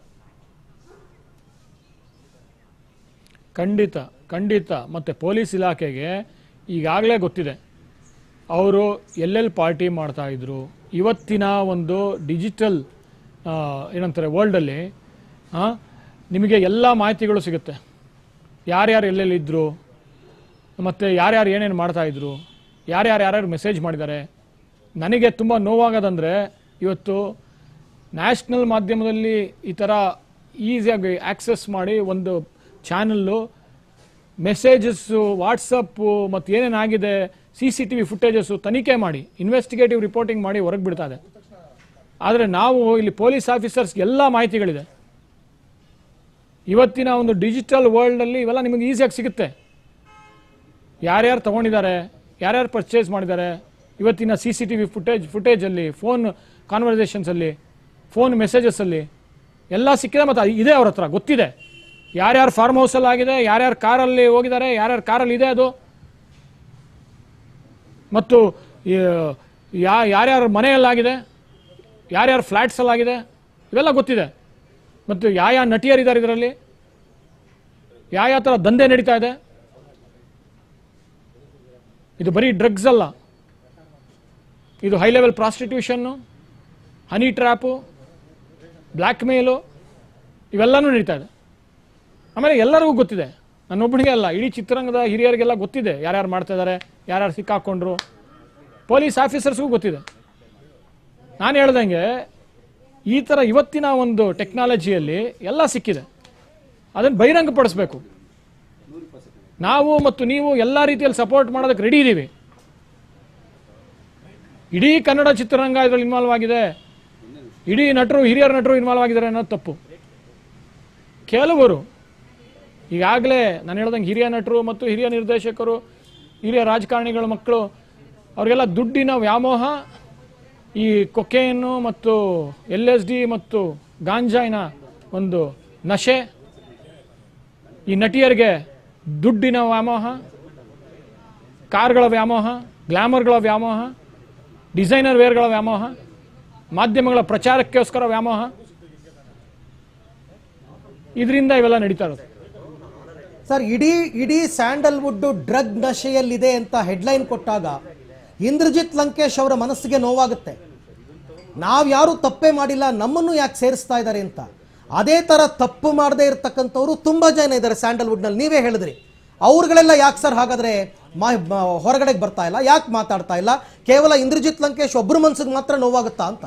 ಖಂಡಿತ ಖಂಡಿತ ಮತ್ತು ಪೊಲೀಸ್ ಇಲಾಖೆಗೆ ಈಗಾಗಲೇ ಗೊತ್ತಿದೆ ಅವರು ಎಲ್ಲೆಲ್ಲಿ ಪಾರ್ಟಿ ಮಾಡ್ತಾ ಇದ್ರು ಇವತ್ತಿನ ಒಂದು ಡಿಜಿಟಲ್ ಏನಂತಾರೆ ವರ್ಲ್ಡಲ್ಲಿ ನಿಮಗೆ ಎಲ್ಲ ಮಾಹಿತಿಗಳು ಸಿಗುತ್ತೆ ಯಾರ್ಯಾರು ಎಲ್ಲೆಲ್ಲಿ ಇದ್ದರು ಮತ್ತು ಯಾರ್ಯಾರು ಏನೇನು ಮಾಡ್ತಾ ಇದ್ರು ಯಾರ್ಯಾರು ಯಾರ್ಯಾರು ಮೆಸೇಜ್ ಮಾಡಿದ್ದಾರೆ ನನಗೆ ತುಂಬ ನೋವಾಗೋದಂದರೆ ಇವತ್ತು ನ್ಯಾಷನಲ್ ಮಾಧ್ಯಮದಲ್ಲಿ ಈ ಥರ ಈಸಿಯಾಗಿ ಆಕ್ಸೆಸ್ ಮಾಡಿ ಒಂದು ಚಾನಲ್ಲು ಮೆಸೇಜಸ್ಸು ವಾಟ್ಸಪ್ಪು ಮತ್ತು ಏನೇನಾಗಿದೆ C C T V footages ತನಿಖೆ ಮಾಡಿ ಇನ್ವೆಸ್ಟಿಗೇಟಿವ್ ರಿಪೋರ್ಟಿಂಗ್ ಮಾಡಿ ಹೊರಗೆ ಬಿಡ್ತಾ ಇದೆ ಆದರೆ ನಾವು ಇಲ್ಲಿ ಪೊಲೀಸ್ ಆಫೀಸರ್ಸ್ ಎಲ್ಲ ಮಾಹಿತಿಗಳಿದೆ ಇವತ್ತಿನ ಒಂದು ಡಿಜಿಟಲ್ ವರ್ಲ್ಡಲ್ಲಿ ಇವೆಲ್ಲ ನಿಮಗೆ ಈಸಿಯಾಗಿ ಸಿಗುತ್ತೆ ಯಾರ್ಯಾರು ತಗೊಂಡಿದ್ದಾರೆ ಯಾರ್ಯಾರು ಪರ್ಚೇಸ್ ಮಾಡಿದ್ದಾರೆ ಇವತ್ತಿನ C C T V footage ಫುಟೇಜಲ್ಲಿ ಫೋನ್ ಕಾನ್ವರ್ಸೇಷನ್ಸಲ್ಲಿ ಫೋನ್ ಮೆಸೇಜಸ್ಸಲ್ಲಿ ಎಲ್ಲ ಸಿಕ್ಕಿದೆ ಮತ್ತು ಅದು ಇದೆ ಅವ್ರ ಹತ್ರ ಗೊತ್ತಿದೆ ಯಾರ್ಯಾರು ಫಾರ್ಮ್ ಹೌಸಲ್ಲಿ ಆಗಿದೆ ಯಾರ್ಯಾರು ಕಾರಲ್ಲಿ ಹೋಗಿದ್ದಾರೆ ಯಾರ್ಯಾರು ಕಾರಲ್ಲಿ ಇದೆ ಅದು ಮತ್ತು ಈ, ಯಾ ಯಾರ್ಯಾರ ಮನೆಯಲ್ಲಾಗಿದೆ ಯಾರ್ಯಾರ ಫ್ಲ್ಯಾಟ್ಸಲ್ಲಾಗಿದೆ ಇವೆಲ್ಲ ಗೊತ್ತಿದೆ ಮತ್ತು ಯಾವ ಯಾವ ನಟಿಯರಿದ್ದಾರೆ ಇದರಲ್ಲಿ ಯಾವ ಯಾವ ಥರ ದಂಧೆ ನಡೀತಾ ಇದೆ ಇದು ಬರೀ ಡ್ರಗ್ಸ್ ಅಲ್ಲ ಇದು high level prostitution honey trap blackmail ಇವೆಲ್ಲನೂ ನಡೀತಾ ಇದೆ ಆಮೇಲೆ ಎಲ್ಲರಿಗೂ ಗೊತ್ತಿದೆ ನನ್ನೊಬ್ಬನಿಗೆ ಅಲ್ಲ ಇಡೀ ಚಿತ್ರರಂಗದ ಹಿರಿಯರಿಗೆಲ್ಲ ಗೊತ್ತಿದೆ ಯಾರ್ಯಾರು ಮಾಡ್ತಾ ಇದ್ದಾರೆ ಯಾರ್ಯಾರು ಸಿಕ್ಕಾಕೊಂಡ್ರು ಪೊಲೀಸ್ ಆಫೀಸರ್ಸ್ಗೂ ಗೊತ್ತಿದೆ ನಾನು ಹೇಳ್ದಂಗೆ ಈ ಥರ ಇವತ್ತಿನ ಒಂದು ಟೆಕ್ನಾಲಜಿಯಲ್ಲಿ ಎಲ್ಲ ಸಿಕ್ಕಿದೆ ಅದನ್ನು ಬಹಿರಂಗಪಡಿಸ್ಬೇಕು ನಾವು ಮತ್ತು ನೀವು ಎಲ್ಲ ರೀತಿಯಲ್ಲಿ ಸಪೋರ್ಟ್ ಮಾಡೋದಕ್ಕೆ ರೆಡಿ ಇದ್ದೀವಿ ಇಡೀ ಕನ್ನಡ ಚಿತ್ರರಂಗ ಇದರಲ್ಲಿ ಇನ್ವಾಲ್ವ್ ಆಗಿದೆ ಇಡೀ ನಟರು ಹಿರಿಯರ ನಟರು ಇನ್ವಾಲ್ವ್ ಆಗಿದ್ದಾರೆ ಅನ್ನೋದು ತಪ್ಪು ಕೆಲವರು ಈಗಾಗಲೇ ನಾನು ಹೇಳ್ದಂಗೆ ಹಿರಿಯ ನಟರು ಮತ್ತು ಹಿರಿಯ ನಿರ್ದೇಶಕರು ಹಿರಿಯ ರಾಜಕಾರಣಿಗಳ ಮಕ್ಕಳು ಅವರಿಗೆಲ್ಲ ದುಡ್ಡಿನ ವ್ಯಾಮೋಹ ಈ ಕೊಕೇನು ಮತ್ತು ಎಲ್ ಎಸ್ ಡಿ ಮತ್ತು ಗಾಂಜಾಯಿನ ಒಂದು ನಶೆ ಈ ನಟಿಯರಿಗೆ ದುಡ್ಡಿನ ವ್ಯಾಮೋಹ ಕಾರ್ಗಳ ವ್ಯಾಮೋಹ ಗ್ಲಾಮರ್ಗಳ ವ್ಯಾಮೋಹ ಡಿಸೈನರ್ ವೇರ್ಗಳ ವ್ಯಾಮೋಹ ಮಾಧ್ಯಮಗಳ ಪ್ರಚಾರಕ್ಕೋಸ್ಕರ ವ್ಯಾಮೋಹ ಇದರಿಂದ ಇವೆಲ್ಲ ನಡೀತಾ ಇರೋದು ಸರ್ ಇಡೀ ಇಡೀ ಸ್ಯಾಂಡಲ್ವುಡ್ ಡ್ರಗ್ ನಶೆಯಲ್ಲಿದೆ ಅಂತ ಹೆಡ್ಲೈನ್ ಕೊಟ್ಟಾಗ ಇಂದ್ರಜಿತ್ ಲಂಕೇಶ್ ಅವರ ಮನಸ್ಸಿಗೆ ನೋವಾಗುತ್ತೆ ನಾವು ಯಾರು ತಪ್ಪೇ ಮಾಡಿಲ್ಲ ನಮ್ಮನ್ನು ಯಾಕೆ ಸೇರಿಸ್ತಾ ಇದ್ದಾರೆ ಅಂತ ಅದೇ ಥರ ತಪ್ಪು ಮಾಡದೇ ಇರತಕ್ಕಂಥವ್ರು ತುಂಬ ಜನ ಇದ್ದಾರೆ ಸ್ಯಾಂಡಲ್ವುಡ್ನಲ್ಲಿ ನೀವೇ ಹೇಳಿದ್ರಿ ಅವ್ರುಗಳೆಲ್ಲ ಯಾಕೆ ಸರ್ ಹಾಗಾದ್ರೆ ಮಾ ಮ- ಹೊರಗಡೆಗೆ ಬರ್ತಾ ಇಲ್ಲ ಯಾಕೆ ಮಾತಾಡ್ತಾ ಇಲ್ಲ ಕೇವಲ ಇಂದ್ರಜಿತ್ ಲಂಕೇಶ್ ಒಬ್ಬರ ಮನ್ಸಿಗೆ ಮಾತ್ರ ನೋವಾಗುತ್ತಾ ಅಂತ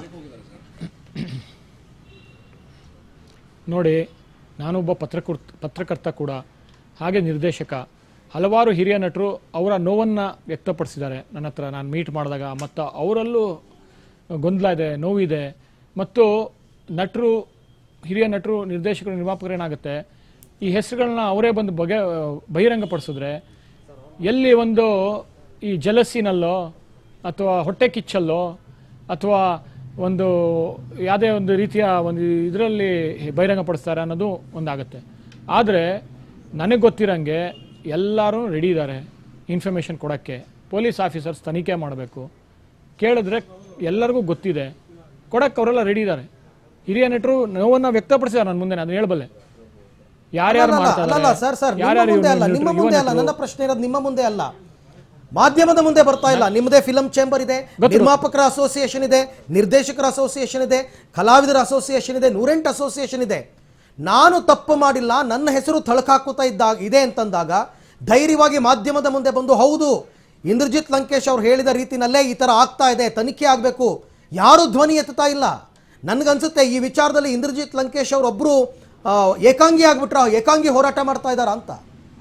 ನೋಡಿ ನಾನೊಬ್ಬ ಪತ್ರಕರ್ತ ಪತ್ರಕರ್ತ ಕೂಡ ಹಾಗೆ ನಿರ್ದೇಶಕ ಹಲವಾರು ಹಿರಿಯ ನಟರು ಅವರ ನೋವನ್ನು ವ್ಯಕ್ತಪಡಿಸಿದ್ದಾರೆ ನನ್ನ ಹತ್ರ ನಾನು ಮೀಟ್ ಮಾಡಿದಾಗ ಮತ್ತು ಅವರಲ್ಲೂ ಗೊಂದಲ ಇದೆ ನೋವಿದೆ ಮತ್ತು ನಟರು ಹಿರಿಯ ನಟರು ನಿರ್ದೇಶಕರು ನಿರ್ಮಾಪಕರು ಏನಾಗುತ್ತೆ ಈ ಹೆಸರುಗಳನ್ನ ಅವರೇ ಬಂದು ಬಗೆ ಬಹಿರಂಗಪಡಿಸಿದ್ರೆ ಎಲ್ಲಿ ಒಂದು ಈ ಜಲಸಿನಲ್ಲೋ ಅಥವಾ ಹೊಟ್ಟೆ ಕಿಚ್ಚಲ್ಲೋ ಅಥವಾ ಒಂದು ಯಾವುದೇ ಒಂದು ರೀತಿಯ ಒಂದು ಇದರಲ್ಲಿ ಬಹಿರಂಗಪಡಿಸ್ತಾರೆ ಅನ್ನೋದು ಒಂದಾಗುತ್ತೆ ಆದರೆ ನನಗೆ ಗೊತ್ತಿರಂಗೆ ಎಲ್ಲರೂ ರೆಡಿ ಇದ್ದಾರೆ ಇನ್ಫಾರ್ಮೇಷನ್ ಕೊಡೋಕ್ಕೆ ಪೊಲೀಸ್ ಆಫೀಸರ್ಸ್ ತನಿಖೆ ಮಾಡಬೇಕು ಕೇಳಿದ್ರೆ ಎಲ್ಲರಿಗೂ ಗೊತ್ತಿದೆ ಕೊಡಕ್ಕೆ ಅವರೆಲ್ಲ ರೆಡಿ ಇದ್ದಾರೆ ಹಿರಿಯ ನಟರು ನೋವನ್ನು ವ್ಯಕ್ತಪಡಿಸಿದ್ದಾರೆ ನನ್ನ ಮುಂದೆ ನಾನು ಹೇಳಬಲ್ಲೆ ಯಾರ್ಯಾರು ಅಲ್ಲ, ಮಾಡ್ತಾ ಅಲ್ಲ, ಅಲ್ಲ, ಸರ್ ಸರ್ ನಿಮ್ಮ ಯಾರ್ಯಾರು ಮುಂದೆ ಅಲ್ಲ ಇವ್ರನ್ನ ನಿಮ್ಮ ಯುವ ಮುಂದೆ ಅಲ್ಲ ನಟರು? ನನ್ನ ಪ್ರಶ್ನೆ ಇರೋದು ನಿಮ್ಮ ಮುಂದೆ ಅಲ್ಲ ಮಾಧ್ಯಮದ ಮುಂದೆ ಬರ್ತಾ ಇಲ್ಲ ನಿಮ್ಮದೇ ಫಿಲಂ ಚೇಂಬರ್ ಇದೆ ನಿರ್ಮಾಪಕರ ಅಸೋಸಿಯೇಷನ್ ಇದೆ ನಿರ್ದೇಶಕರ ಅಸೋಸಿಯೇಷನ್ ಇದೆ ಕಲಾವಿದರ ಅಸೋಸಿಯೇಷನ್ ಇದೆ ನೂರೆಂಟು ಅಸೋಸಿಯೇಷನ್ ಇದೆ ನಾನು ತಪ್ಪು ಮಾಡಿಲ್ಲ ನನ್ನ ಹೆಸರು ತಳಕಾಕುತ್ತಾ ಇದ್ದಾಗ ಇದೆ ಅಂತಂದಾಗ ಧೈರ್ಯವಾಗಿ ಮಾಧ್ಯಮದ ಮುಂದೆ ಬಂದು ಹೌದು ಇಂದ್ರಜಿತ್ ಲಂಕೇಶ್ ಅವ್ರು ಹೇಳಿದ ರೀತಿನಲ್ಲೇ ಈ ಥರ ಆಗ್ತಾ ಇದೆ ತನಿಖೆ ಆಗಬೇಕು ಯಾರು ಧ್ವನಿ ಎತ್ತುತ್ತಾ ಇಲ್ಲ ನನ್ಗನ್ಸುತ್ತೆ ಈ ವಿಚಾರದಲ್ಲಿ ಇಂದ್ರಜಿತ್ ಲಂಕೇಶ್ ಅವರೊಬ್ಬರು ಏಕಾಂಗಿ ಆಗ್ಬಿಟ್ರ ಏಕಾಂಗಿ ಹೋರಾಟ ಮಾಡ್ತಾ ಇದ್ದಾರಾ ಅಂತ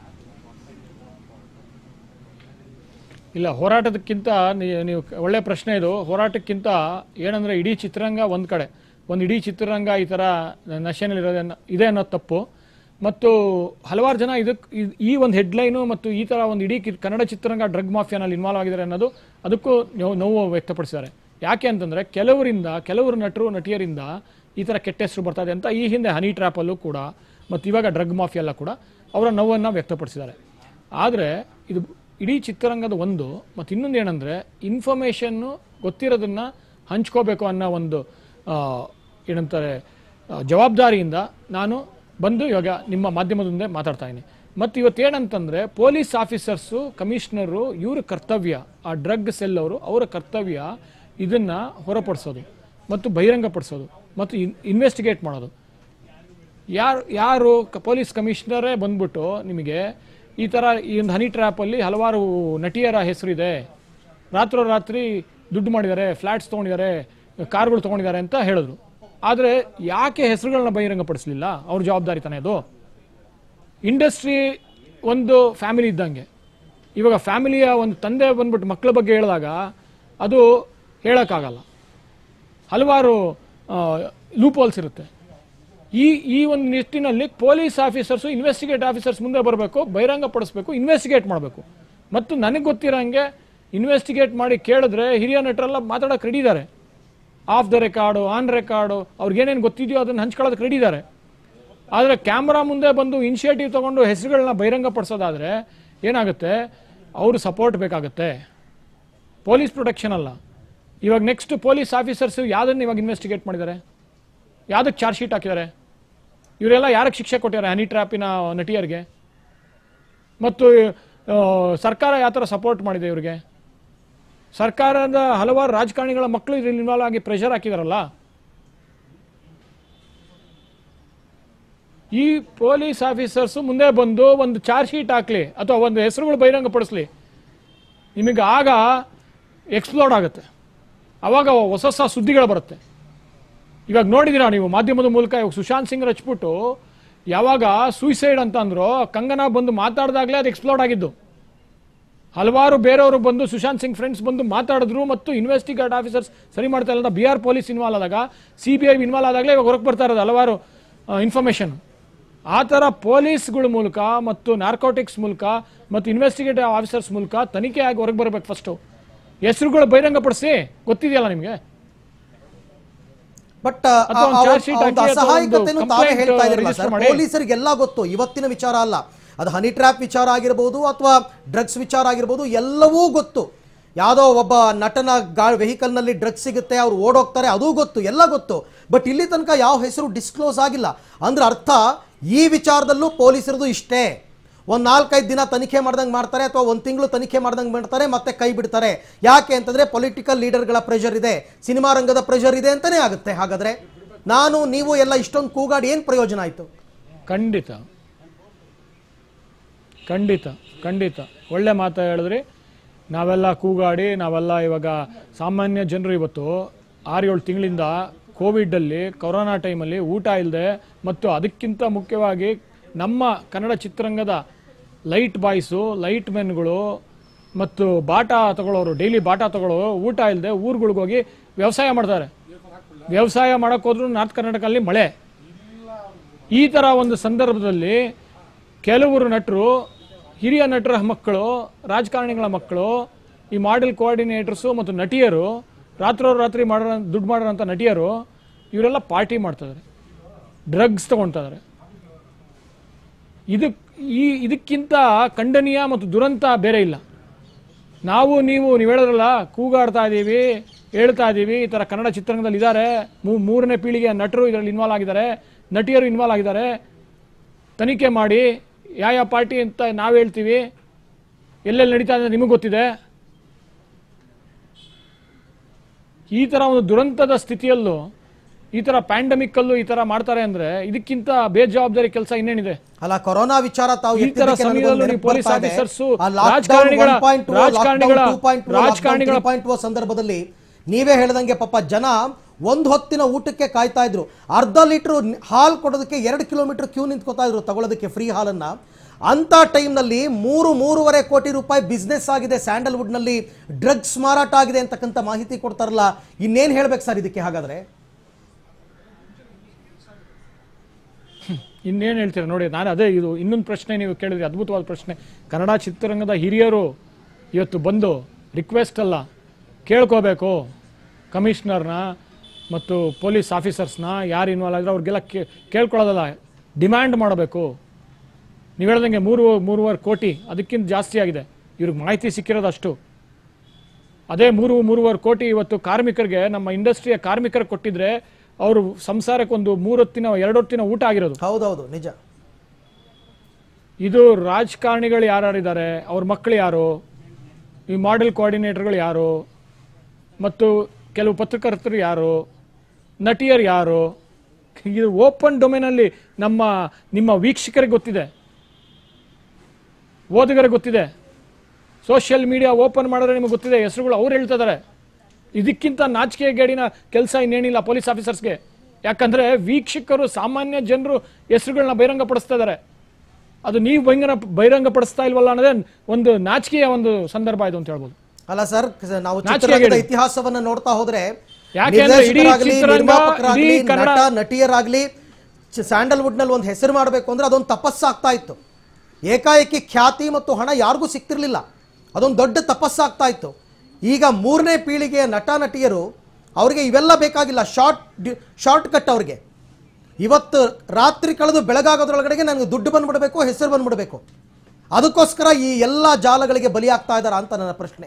ಇಲ್ಲ ಹೋರಾಟದಕ್ಕಿಂತ ನೀ- ನೀವು ಒಳ್ಳೆ ಪ್ರಶ್ನೆ ಇದು ಹೋರಾಟಕ್ಕಿಂತ ಏನಂದ್ರೆ ಇಡೀ ಚಿತ್ರರಂಗ ಒಂದು ಕಡೆ ಒಂದು ಇಡೀ ಚಿತ್ರರಂಗ ಈ ಥರ ನಶೆನಲ್ಲಿರೋದೇ ಇದೆ ಅನ್ನೋದು ತಪ್ಪು ಮತ್ತು ಹಲವಾರು ಜನ ಇದಕ್ಕೆ ಈ ಒಂದು ಹೆಡ್ಲೈನು ಮತ್ತು ಈ ಥರ ಒಂದು ಇಡೀ ಕಿ- ಕನ್ನಡ ಚಿತ್ರರಂಗ ಡ್ರಗ್ ಮಾಫಿಯಾನಲ್ಲಿ ಇನ್ವಾಲ್ವ್ ಆಗಿದ್ದಾರೆ ಅನ್ನೋದು ಅದಕ್ಕೂ ನೋವು ನೋವು ವ್ಯಕ್ತಪಡಿಸಿದ್ದಾರೆ ಯಾಕೆ ಅಂತಂದರೆ ಕೆಲವರಿಂದ ಕೆಲವರು ನಟರು ನಟಿಯರಿಂದ ಈ ಥರ ಕೆಟ್ಟ ಹೆಸರು ಬರ್ತಾ ಇದೆ ಅಂತ ಈ ಹಿಂದೆ ಹನಿ ಟ್ರ್ಯಾಪಲ್ಲೂ ಕೂಡ ಮತ್ತು ಇವಾಗ ಡ್ರಗ್ ಮಾಫಿಯಲ್ಲ ಕೂಡ ಅವರ ನೋವನ್ನು ವ್ಯಕ್ತಪಡಿಸಿದ್ದಾರೆ ಆದರೆ ಇದು ಇಡೀ ಚಿತ್ರರಂಗದ ಒಂದು ಮತ್ತು ಇನ್ನೊಂದು ಏನಂದರೆ ಇನ್ಫಾರ್ಮೇಷನ್ನು ಗೊತ್ತಿರೋದನ್ನು ಹಂಚ್ಕೋಬೇಕು ಅನ್ನೋ ಒಂದು ಆ, ಏನಂತಾರೆ ಆ, ಜವಾಬ್ದಾರಿಯಿಂದ ನಾನು ಬಂದು ಇವಾಗ ನಿಮ್ಮ ಮಾಧ್ಯಮದ ಮುಂದೆ ಮಾತಾಡ್ತಾ ಇದ್ದೀನಿ ಮತ್ತು ಇವತ್ತೇನಂತಂದರೆ ಪೊಲೀಸ್ ಆಫೀಸರ್ಸು ಕಮಿಷನರು ಇವ್ರ ಕರ್ತವ್ಯ ಆ ಡ್ರಗ್ ಸೆಲ್ ಅವರು ಅವರ ಕರ್ತವ್ಯ ಇದನ್ನು ಹೊರಪಡಿಸೋದು ಮತ್ತು ಬಹಿರಂಗಪಡಿಸೋದು ಮತ್ತು ಇನ್ವೆಸ್ಟಿಗೇಟ್ ಮಾಡೋದು ಯಾರು ಯಾರು ಕ- ಪೊಲೀಸ್ ಕಮಿಷನರೇ ಬಂದ್ಬಿಟ್ಟು ನಿಮಗೆ ಈ ಥರ ಈ ಒಂದು ಹನಿ ಟ್ರ್ಯಾಪಲ್ಲಿ ಹಲವಾರು ನಟಿಯರ ಹೆಸರಿದೆ ರಾತ್ರೋರಾತ್ರಿ ದುಡ್ಡು ಮಾಡಿದ್ದಾರೆ ಫ್ಲ್ಯಾಟ್ಸ್ ತೊಗೊಂಡಿದ್ದಾರೆ ಕಾರ್ಗಳು ತೊಗೊಂಡಿದ್ದಾರೆ ಅಂತ ಹೇಳಿದ್ರು ಆದರೆ ಯಾಕೆ ಹೆಸರುಗಳನ್ನ ಬಹಿರಂಗಪಡಿಸಲಿಲ್ಲ ಅವ್ರ ಜವಾಬ್ದಾರಿ ತಾನೇ ಅದು ಇಂಡಸ್ಟ್ರಿ ಒಂದು ಫ್ಯಾಮಿಲಿ ಇದ್ದಂಗೆ ಇವಾಗ ಫ್ಯಾಮಿಲಿಯ ಒಂದು ತಂದೆ ಬಂದ್ಬಿಟ್ಟು ಮಕ್ಕಳ ಬಗ್ಗೆ ಹೇಳಿದಾಗ ಅದು ಹೇಳೋಕ್ಕಾಗಲ್ಲ ಹಲವಾರು ಲೂಪೋಲ್ಸ್ ಇರುತ್ತೆ ಈ ಈ ಒಂದು ನಿಟ್ಟಿನಲ್ಲಿ ಪೊಲೀಸ್ ಆಫೀಸರ್ಸು ಇನ್ವೆಸ್ಟಿಗೇಟ್ ಆಫೀಸರ್ಸ್ ಮುಂದೆ ಬರಬೇಕು ಬಹಿರಂಗಪಡಿಸ್ಬೇಕು ಇನ್ವೆಸ್ಟಿಗೇಟ್ ಮಾಡಬೇಕು ಮತ್ತು ನನಗೆ ಗೊತ್ತಿರೋಂಗೆ ಇನ್ವೆಸ್ಟಿಗೇಟ್ ಮಾಡಿ ಕೇಳಿದ್ರೆ ಹಿರಿಯ ನಟರೆಲ್ಲ ಮಾತಾಡೋಕೆ ರೆಡಿ ಇದ್ದಾರೆ off the record on record ಅವ್ರಿಗೇನೇನು ಗೊತ್ತಿದೆಯೋ ಅದನ್ನು ಹಂಚ್ಕೊಳ್ಳೋದಕ್ಕೆ ರೆಡಿ ಇದ್ದಾರೆ ಆದರೆ ಕ್ಯಾಮ್ರಾ ಮುಂದೆ ಬಂದು ಇನಿಷಿಯೇಟಿವ್ ತಗೊಂಡು ಹೆಸರುಗಳನ್ನ ಬಹಿರಂಗಪಡಿಸೋದಾದರೆ ಏನಾಗುತ್ತೆ ಅವರು ಸಪೋರ್ಟ್ ಬೇಕಾಗುತ್ತೆ ಪೊಲೀಸ್ ಪ್ರೊಟೆಕ್ಷನ್ ಅಲ್ಲ ಇವಾಗ ನೆಕ್ಸ್ಟ್ ಪೊಲೀಸ್ ಆಫೀಸರ್ಸ್ ಯಾವುದನ್ನು ಇವಾಗ ಇನ್ವೆಸ್ಟಿಗೇಟ್ ಮಾಡಿದ್ದಾರೆ ಯಾವುದಕ್ಕೆ ಚಾರ್ಜ್ ಶೀಟ್ ಹಾಕಿದ್ದಾರೆ ಇವರೆಲ್ಲ ಯಾರಿಗೆ ಶಿಕ್ಷೆ ಕೊಟ್ಟಿದ್ದಾರೆ ಹನಿ ಟ್ರ್ಯಾಪಿನ ನಟಿಯರಿಗೆ ಮತ್ತು ಆ, ಸರ್ಕಾರ ಯಾವ ಥರ ಸಪೋರ್ಟ್ ಮಾಡಿದೆ ಇವರಿಗೆ ಸರ್ಕಾರದ ಹಲವಾರು ರಾಜಕಾರಣಿಗಳ ಮಕ್ಕಳು ಇದರಲ್ಲಿ ಇನ್ವಾಲ್ವ್ ಆಗಿ ಪ್ರೆಷರ್ ಹಾಕಿದಾರಲ್ಲ ಈ ಪೊಲೀಸ್ ಆಫೀಸರ್ಸ್ ಮುಂದೆ ಬಂದು ಒಂದು ಚಾರ್ಜ್ ಶೀಟ್ ಹಾಕ್ಲಿ ಅಥವಾ ಒಂದು ಹೆಸರುಗಳು ಬಹಿರಂಗಪಡಿಸ್ಲಿ ನಿಮಗೆ ಆಗ ಎಕ್ಸ್ಪ್ಲೋರ್ಡ್ ಆಗುತ್ತೆ ಅವಾಗ ಹೊಸ ಹೊಸ ಸುದ್ದಿಗಳು ಬರುತ್ತೆ ಇವಾಗ ನೋಡಿದಿರಾ ನೀವು ಮಾಧ್ಯಮದ ಮೂಲಕ ಇವಾಗ ಸುಶಾಂತ್ ಸಿಂಗ್ ರಚ್ಬಿಟ್ಟು ಯಾವಾಗ ಸೂಸೈಡ್ ಅಂತ ಅಂದ್ರು ಕಂಗನಾ ಬಂದು ಮಾತಾಡ್ದಾಗಲೇ ಅದು ಎಕ್ಸ್ಪ್ಲೋರ್ಡ್ ಆಗಿದ್ದು ಹಲವಾರು ಬೇರೆಯವರು ಬಂದು ಸುಶಾಂತ್ ಸಿಂಗ್ ಫ್ರೆಂಡ್ಸ್ ಬಂದು ಮಾತಾಡಿದ್ರು ಮತ್ತು ಇನ್ವೆಸ್ಟಿಗೇಟ್ ಆಫೀಸರ್ಸ್ ಸರಿ ಮಾಡ್ತಾ ಇಲ್ಲ ಬಿ ಆರ್ ಪೊಲೀಸ್ ಇನ್ವಾಲ್ವ್ ಆದಾಗ ಸಿ ಬಿ ಐ ಇನ್ವಾಲ್ವ್ ಆದಾಗಲೇ ಇವಾಗ ಹೊರಗೆ ಬರ್ತಾ ಇರೋದು ಹಲವಾರು ಇನ್ಫಾರ್ಮೇಷನ್ ಆ ಥರ ಪೊಲೀಸ್ಗಳ ಮೂಲಕ ಮತ್ತು ನಾರ್ಕೋಟಿಕ್ಸ್ ಮೂಲಕ ಮತ್ತು ಇನ್ವೆಸ್ಟಿಗೇಟಿವ್ ಆಫೀಸರ್ಸ್ ಮೂಲಕ ತನಿಖೆ ಆಗಿ ಹೊರಗೆ ಬರಬೇಕು ಫಸ್ಟು ಹೆಸರುಗಳು ಬಹಿರಂಗಪಡಿಸಿ ಗೊತ್ತಿದೆಯಲ್ಲ ನಿಮಗೆ ಬಟ್ ಅಥವಾ ಒಂದು charge sheet ಹಾಕಿ ಅಥವಾ ಒಂದು ಅಸಹಾಯಕತೆಯನ್ನು ತಾವೇ complaint ಹೇಳ್ತಾ ಇದ್ರಲ್ಲ register ಸರ್ ಮಾಡಿ. ಪೊಲೀಸರಿಗೆಲ್ಲ ಗೊತ್ತು ಇವತ್ತಿನ ವಿಚಾರ ಅಲ್ಲ ಅದು ಹನಿ ಟ್ರ್ಯಾಪ್ ವಿಚಾರ ಆಗಿರ್ಬೋದು ಅಥವಾ ಡ್ರಗ್ಸ್ ವಿಚಾರ ಆಗಿರ್ಬೋದು ಎಲ್ಲವೂ ಗೊತ್ತು ಯಾವುದೋ ಒಬ್ಬ ನಟನ ಗಾ ವೆಹಿಕಲ್ನಲ್ಲಿ ಡ್ರಗ್ಸ್ ಸಿಗುತ್ತೆ ಅವ್ರು ಓಡೋಗ್ತಾರೆ ಅದೂ ಗೊತ್ತು ಎಲ್ಲ ಗೊತ್ತು ಬಟ್ ಇಲ್ಲಿ ತನಕ ಯಾವ ಹೆಸರು ಡಿಸ್ಕ್ಲೋಸ್ ಆಗಿಲ್ಲ ಅಂದ್ರೆ ಅರ್ಥ ಈ ವಿಚಾರದಲ್ಲೂ ಪೊಲೀಸರದು ಇಷ್ಟೇ ಒಂದು ನಾಲ್ಕೈದು ದಿನ ತನಿಖೆ ಮಾಡ್ದಂಗೆ ಮಾಡ್ತಾರೆ ಅಥವಾ ಒಂದು ತಿಂಗಳು ತನಿಖೆ ಮಾಡ್ದಂಗೆ ಮಾಡ್ತಾರೆ ಮತ್ತೆ ಕೈ ಬಿಡ್ತಾರೆ ಯಾಕೆ ಅಂತಂದ್ರೆ ಪೊಲಿಟಿಕಲ್ ಲೀಡರ್ಗಳ ಪ್ರೆಷರ್ ಇದೆ ಸಿನಿಮಾ ರಂಗದ ಪ್ರೆಷರ್ ಇದೆ ಅಂತಾನೆ ಆಗುತ್ತೆ ಹಾಗಾದ್ರೆ ನಾನು ನೀವು ಎಲ್ಲ ಇಷ್ಟೊಂದು ಕೂಗಾಡಿ ಏನು ಪ್ರಯೋಜನ ಆಯಿತು ಖಂಡಿತ ಖಂಡಿತ ಖಂಡಿತ ಒಳ್ಳೆ ಮಾತು ಹೇಳಿದ್ರಿ ನಾವೆಲ್ಲ ಕೂಗಾಡಿ ನಾವೆಲ್ಲ ಇವಾಗ ಸಾಮಾನ್ಯ ಜನರು ಇವತ್ತು ಆರು ಏಳು ತಿಂಗಳಿಂದ ಕೋವಿಡಲ್ಲಿ ಕೊರೋನಾ ಟೈಮಲ್ಲಿ ಊಟ ಇಲ್ಲದೆ ಮತ್ತು ಅದಕ್ಕಿಂತ ಮುಖ್ಯವಾಗಿ ನಮ್ಮ ಕನ್ನಡ ಚಿತ್ರರಂಗದ ಲೈಟ್ ಬಾಯ್ಸು ಲೈಟ್ ಮೆನ್ಗಳು ಮತ್ತು ಬಾಟ ತಗೊಳ್ಳೋರು ಡೈಲಿ ಬಾಟ ತಗೊಳ್ಳೋರು ಊಟ ಇಲ್ಲದೆ ಊರುಗಳಿಗೆ ಹೋಗಿ ವ್ಯವಸಾಯ ಮಾಡ್ತಾರೆ ವ್ಯವಸಾಯ ಮಾಡೋಕೆ ಹೋದ್ರು ನಾರ್ತ್ ಕರ್ನಾಟಕದಲ್ಲಿ ಮಳೆ ಈ ಥರ ಒಂದು ಸಂದರ್ಭದಲ್ಲಿ ಕೆಲವರು ನಟರು ಹಿರಿಯ ನಟರ ಮಕ್ಕಳು ರಾಜಕಾರಣಿಗಳ ಮಕ್ಕಳು ಈ ಮಾಡೆಲ್ ಕೋಆರ್ಡಿನೇಟರ್ಸು ಮತ್ತು ನಟಿಯರು ರಾತ್ರೋರಾತ್ರಿ ಮಾಡೋ ದುಡ್ಡು ಮಾಡೋಂಥ ನಟಿಯರು ಇವರೆಲ್ಲ ಪಾರ್ಟಿ ಮಾಡ್ತಿದ್ದಾರೆ ಡ್ರಗ್ಸ್ ತಗೊಳ್ತಾ ಇದ್ದಾರೆ ಇದಕ್ ಈ ಇದಕ್ಕಿಂತ ಖಂಡನೀಯ ಮತ್ತು ದುರಂತ ಬೇರೆ ಇಲ್ಲ ನಾವು ನೀವು ನೀವು ಹೇಳಿದ್ರಲ್ಲ ಕೂಗಾಡ್ತಾ ಇದ್ದೀವಿ ಹೇಳ್ತಾ ಇದ್ದೀವಿ ಈ ಥರ ಕನ್ನಡ ಚಿತ್ರರಂಗದಲ್ಲಿ ಇದ್ದಾರೆ ಮೂರನೇ ಪೀಳಿಗೆಯ ನಟರು ಇದರಲ್ಲಿ ಇನ್ವಾಲ್ವ್ ಆಗಿದ್ದಾರೆ ನಟಿಯರು ಇನ್ವಾಲ್ವ್ ಆಗಿದ್ದಾರೆ ತನಿಖೆ ಮಾಡಿ ಯಾವ ಯಾವ ಪಾರ್ಟಿ ಅಂತ ನಾವು ಹೇಳ್ತೀವಿ ಎಲ್ಲೆಲ್ಲಿ ನಡೀತಾ ಇದೆ ನಿಮಗೆ ಗೊತ್ತಿದೆ ಈ ಥರ ಒಂದು ದುರಂತದ ಸ್ಥಿತಿಯಲ್ಲೂ ಈ ಥರ ಪ್ಯಾಂಡಮಿಕ್ಕಲ್ಲೂ ಈ ಥರ ಮಾಡ್ತಾರೆ ಅಂದ್ರೆ ಇದಕ್ಕಿಂತ ಬೇಜವಾಬ್ದಾರಿ ಕೆಲಸ ಇನ್ನೇನಿದೆ ಅಲ್ಲ ಕೊರೋನಾ ವಿಚಾರ ತಾವು ಈ ತರ ಎತ್ತಿದ್ದಕ್ಕೆ ನನಗೊಂದು ಸಮಯದಲ್ಲೂ ನೆನಪು ನೀವು ಪೊಲೀಸ್ ಬರ್ತಾ ಇದೆ. ಆಫೀಸರ್ಸು, ಆ lockdown ರಾಜಕಾರಣಿಗಳ- 1.0, ರಾಜಕಾರಣಿಗಳ- lockdown 2.0, ರಾಜಕಾರಣಿಗಳ- lockdown 3.0 ಸಂದರ್ಭದಲ್ಲಿ ನೀವೇ ಹೇಳ್ದಂಗೆ ಪಾಪ ಜನ ಒಂದು ಹೊತ್ತಿನ ಊಟಕ್ಕೆ ಕಾಯ್ತಾ ಇದ್ರು ಅರ್ಧ ಲೀಟರ್ ಹಾಲು ಕೊಡೋದಕ್ಕೆ ಎರಡು ಕಿಲೋಮೀಟರ್ ಕ್ಯೂ ನಿಂತ್ಕೋತಾ ಇದ್ರು ತಗೊಳ್ಳೋದಕ್ಕೆ ಫ್ರೀ ಹಾಲನ್ನ ಅಂತ ಟೈಮ್ನಲ್ಲಿ ಮೂರು ಮೂರುವರೆ ಕೋಟಿ ರೂಪಾಯಿ ಬಿಸ್ನೆಸ್ ಆಗಿದೆ ಸ್ಯಾಂಡಲ್ವುಡ್ನಲ್ಲಿ ಡ್ರಗ್ಸ್ ಮಾರಾಟ ಆಗಿದೆ ಅಂತಕ್ಕಂಥ ಮಾಹಿತಿ ಕೊಡ್ತಾರಲ್ಲ ಇನ್ನೇನು ಹೇಳ್ಬೇಕು ಸರ್ ಇದಕ್ಕೆ ಹಾಗಾದ್ರೆ ಇನ್ನೇನು ಹೇಳ್ತೀರಾ ನೋಡಿ ನಾನು ಅದೇ ಇದು ಇನ್ನೊಂದು ಪ್ರಶ್ನೆ ನೀವು ಕೇಳಿದ್ರಿ ಅದ್ಭುತವಾದ ಪ್ರಶ್ನೆ ಕನ್ನಡ ಚಿತ್ರರಂಗದ ಹಿರಿಯರು ಇವತ್ತು ಬಂದು ರಿಕ್ವೆಸ್ಟ್ ಅಲ್ಲ ಕೇಳ್ಕೋಬೇಕು ಕಮಿಷನರ್ನ ಮತ್ತು ಪೊಲೀಸ್ ಆಫೀಸರ್ಸ್ನ ಯಾರು ಇನ್ವಾಲ್ವ್ ಆಗಿದ್ರೆ ಅವ್ರಿಗೆಲ್ಲ ಕೇ ಕೇಳ್ಕೊಳ್ಳೋದಲ್ಲ ಡಿಮ್ಯಾಂಡ್ ಮಾಡಬೇಕು ನೀವು ಹೇಳ್ದಂಗೆ ಮೂರು ಮೂರುವರೆ ಕೋಟಿ ಅದಕ್ಕಿಂತ ಜಾಸ್ತಿ ಆಗಿದೆ ಇವ್ರಿಗೆ ಮಾಹಿತಿ ಸಿಕ್ಕಿರೋದು ಅಷ್ಟು ಅದೇ ಮೂರು ಮೂರುವರೆ ಕೋಟಿ ಇವತ್ತು ಕಾರ್ಮಿಕರಿಗೆ ನಮ್ಮ ಇಂಡಸ್ಟ್ರಿಯ ಕಾರ್ಮಿಕರಿಗೆ ಕೊಟ್ಟಿದ್ರೆ ಅವರು ಸಂಸಾರಕ್ಕೆ ಒಂದು ಮೂರೊತ್ತಿನ ಎರಡೊತ್ತಿನ ಊಟ ಆಗಿರೋದು ಹೌದೌದು ನಿಜ ಇದು ರಾಜಕಾರಣಿಗಳು ಯಾರ್ಯಾರಿದ್ದಾರೆ ಅವ್ರ ಮಕ್ಕಳು ಯಾರು ಈ ಮಾಡೆಲ್ ಕೋಆರ್ಡಿನೇಟರ್ಗಳು ಯಾರು ಮತ್ತು ಕೆಲವು ಪತ್ರಕರ್ತರು ಯಾರು ನಟಿಯರು ಯಾರು ಇದು ಓಪನ್ ಡೊಮೇನಲ್ಲಿ ನಮ್ಮ ನಿಮ್ಮ ವೀಕ್ಷಕರಿಗೆ ಗೊತ್ತಿದೆ ಓದುಗರಿಗೆ ಗೊತ್ತಿದೆ ಸೋಷಿಯಲ್ ಮೀಡಿಯಾ ಓಪನ್ ಮಾಡಿದ್ರೆ ನಿಮಗೆ ಗೊತ್ತಿದೆ ಹೆಸರುಗಳು ಅವ್ರು ಹೇಳ್ತಾ ಇದ್ದಾರೆ ಇದಕ್ಕಿಂತ ನಾಚಿಕೆ ಗೇಡಿನ ಕೆಲಸ ಇನ್ನೇನಿಲ್ಲ ಪೊಲೀಸ್ ಆಫೀಸರ್ಸ್ಗೆ ಯಾಕಂದ್ರೆ ವೀಕ್ಷಕರು ಸಾಮಾನ್ಯ ಜನರು ಹೆಸರುಗಳನ್ನ ಬಹಿರಂಗಪಡಿಸ್ತಾ ಇದ್ದಾರೆ ಅದು ನೀವು ಬಹಿರಂಗ ಬಹಿರಂಗಪಡಿಸ್ತಾ ಇಲ್ವಲ್ಲ ಅನ್ನೋದೇ ಒಂದು ನಾಚಿಕೆಯ ಒಂದು ಸಂದರ್ಭ ಇದು ಅಂತ ಹೇಳ್ಬೋದು ಅಲ್ಲ ಸರ್ ನಾವು ನಾಚಿಕೆ ಚಿತ್ರರಂಗದ ಹೇಳಿ. ಇತಿಹಾಸವನ್ನ ನೋಡ್ತಾ ಹೋದ್ರೆ ಯಾಕೆಂದ್ರೆ ಇಡೀ ನಿರ್ದೇಶಕರಾಗ್ಲಿ, ಚಿತ್ರರಂಗ, ನಿರ್ಮಾಪಕರಾಗ್ಲಿ, ಇಡೀ ಕನ್ನಡ- ನಟ ನಟಿಯರಾಗ್ಲಿ ಸ್ಯಾಂಡಲ್ವುಡ್ ನಲ್ಲಿ ಒಂದು ಹೆಸರು ಮಾಡಬೇಕು ಅಂದ್ರೆ ಅದೊಂದು ತಪಸ್ಸಾಗ್ತಾ ಇತ್ತು ಏಕಾಏಕಿ ಖ್ಯಾತಿ ಮತ್ತು ಹಣ ಯಾರಿಗೂ ಸಿಕ್ತಿರ್ಲಿಲ್ಲ ಅದೊಂದು ದೊಡ್ಡ ತಪಸ್ಸಾಗ್ತಾ ಇತ್ತು ಈಗ ಮೂರನೇ ಪೀಳಿಗೆಯ ನಟ ನಟಿಯರು ಅವರಿಗೆ ಇವೆಲ್ಲ ಬೇಕಾಗಿಲ್ಲ ಶಾರ್ಟ್ ಶಾರ್ಟ್ ಕಟ್ ಅವ್ರಿಗೆ ಇವತ್ತು ರಾತ್ರಿ ಕಳೆದು ಬೆಳಗಾಗೋದ್ರೊಳಗಡೆಗೆ ನನಗೆ ದುಡ್ಡು ಬಂದ್ಬಿಡಬೇಕು ಹೆಸರು ಬಂದ್ಬಿಡಬೇಕು ಅದಕ್ಕೋಸ್ಕರ ಈ ಎಲ್ಲ ಜಾಲಗಳಿಗೆ ಬಲಿಯಾಗ್ತಾ ಇದ್ದಾರಾ ಅಂತ ನನ್ನ ಪ್ರಶ್ನೆ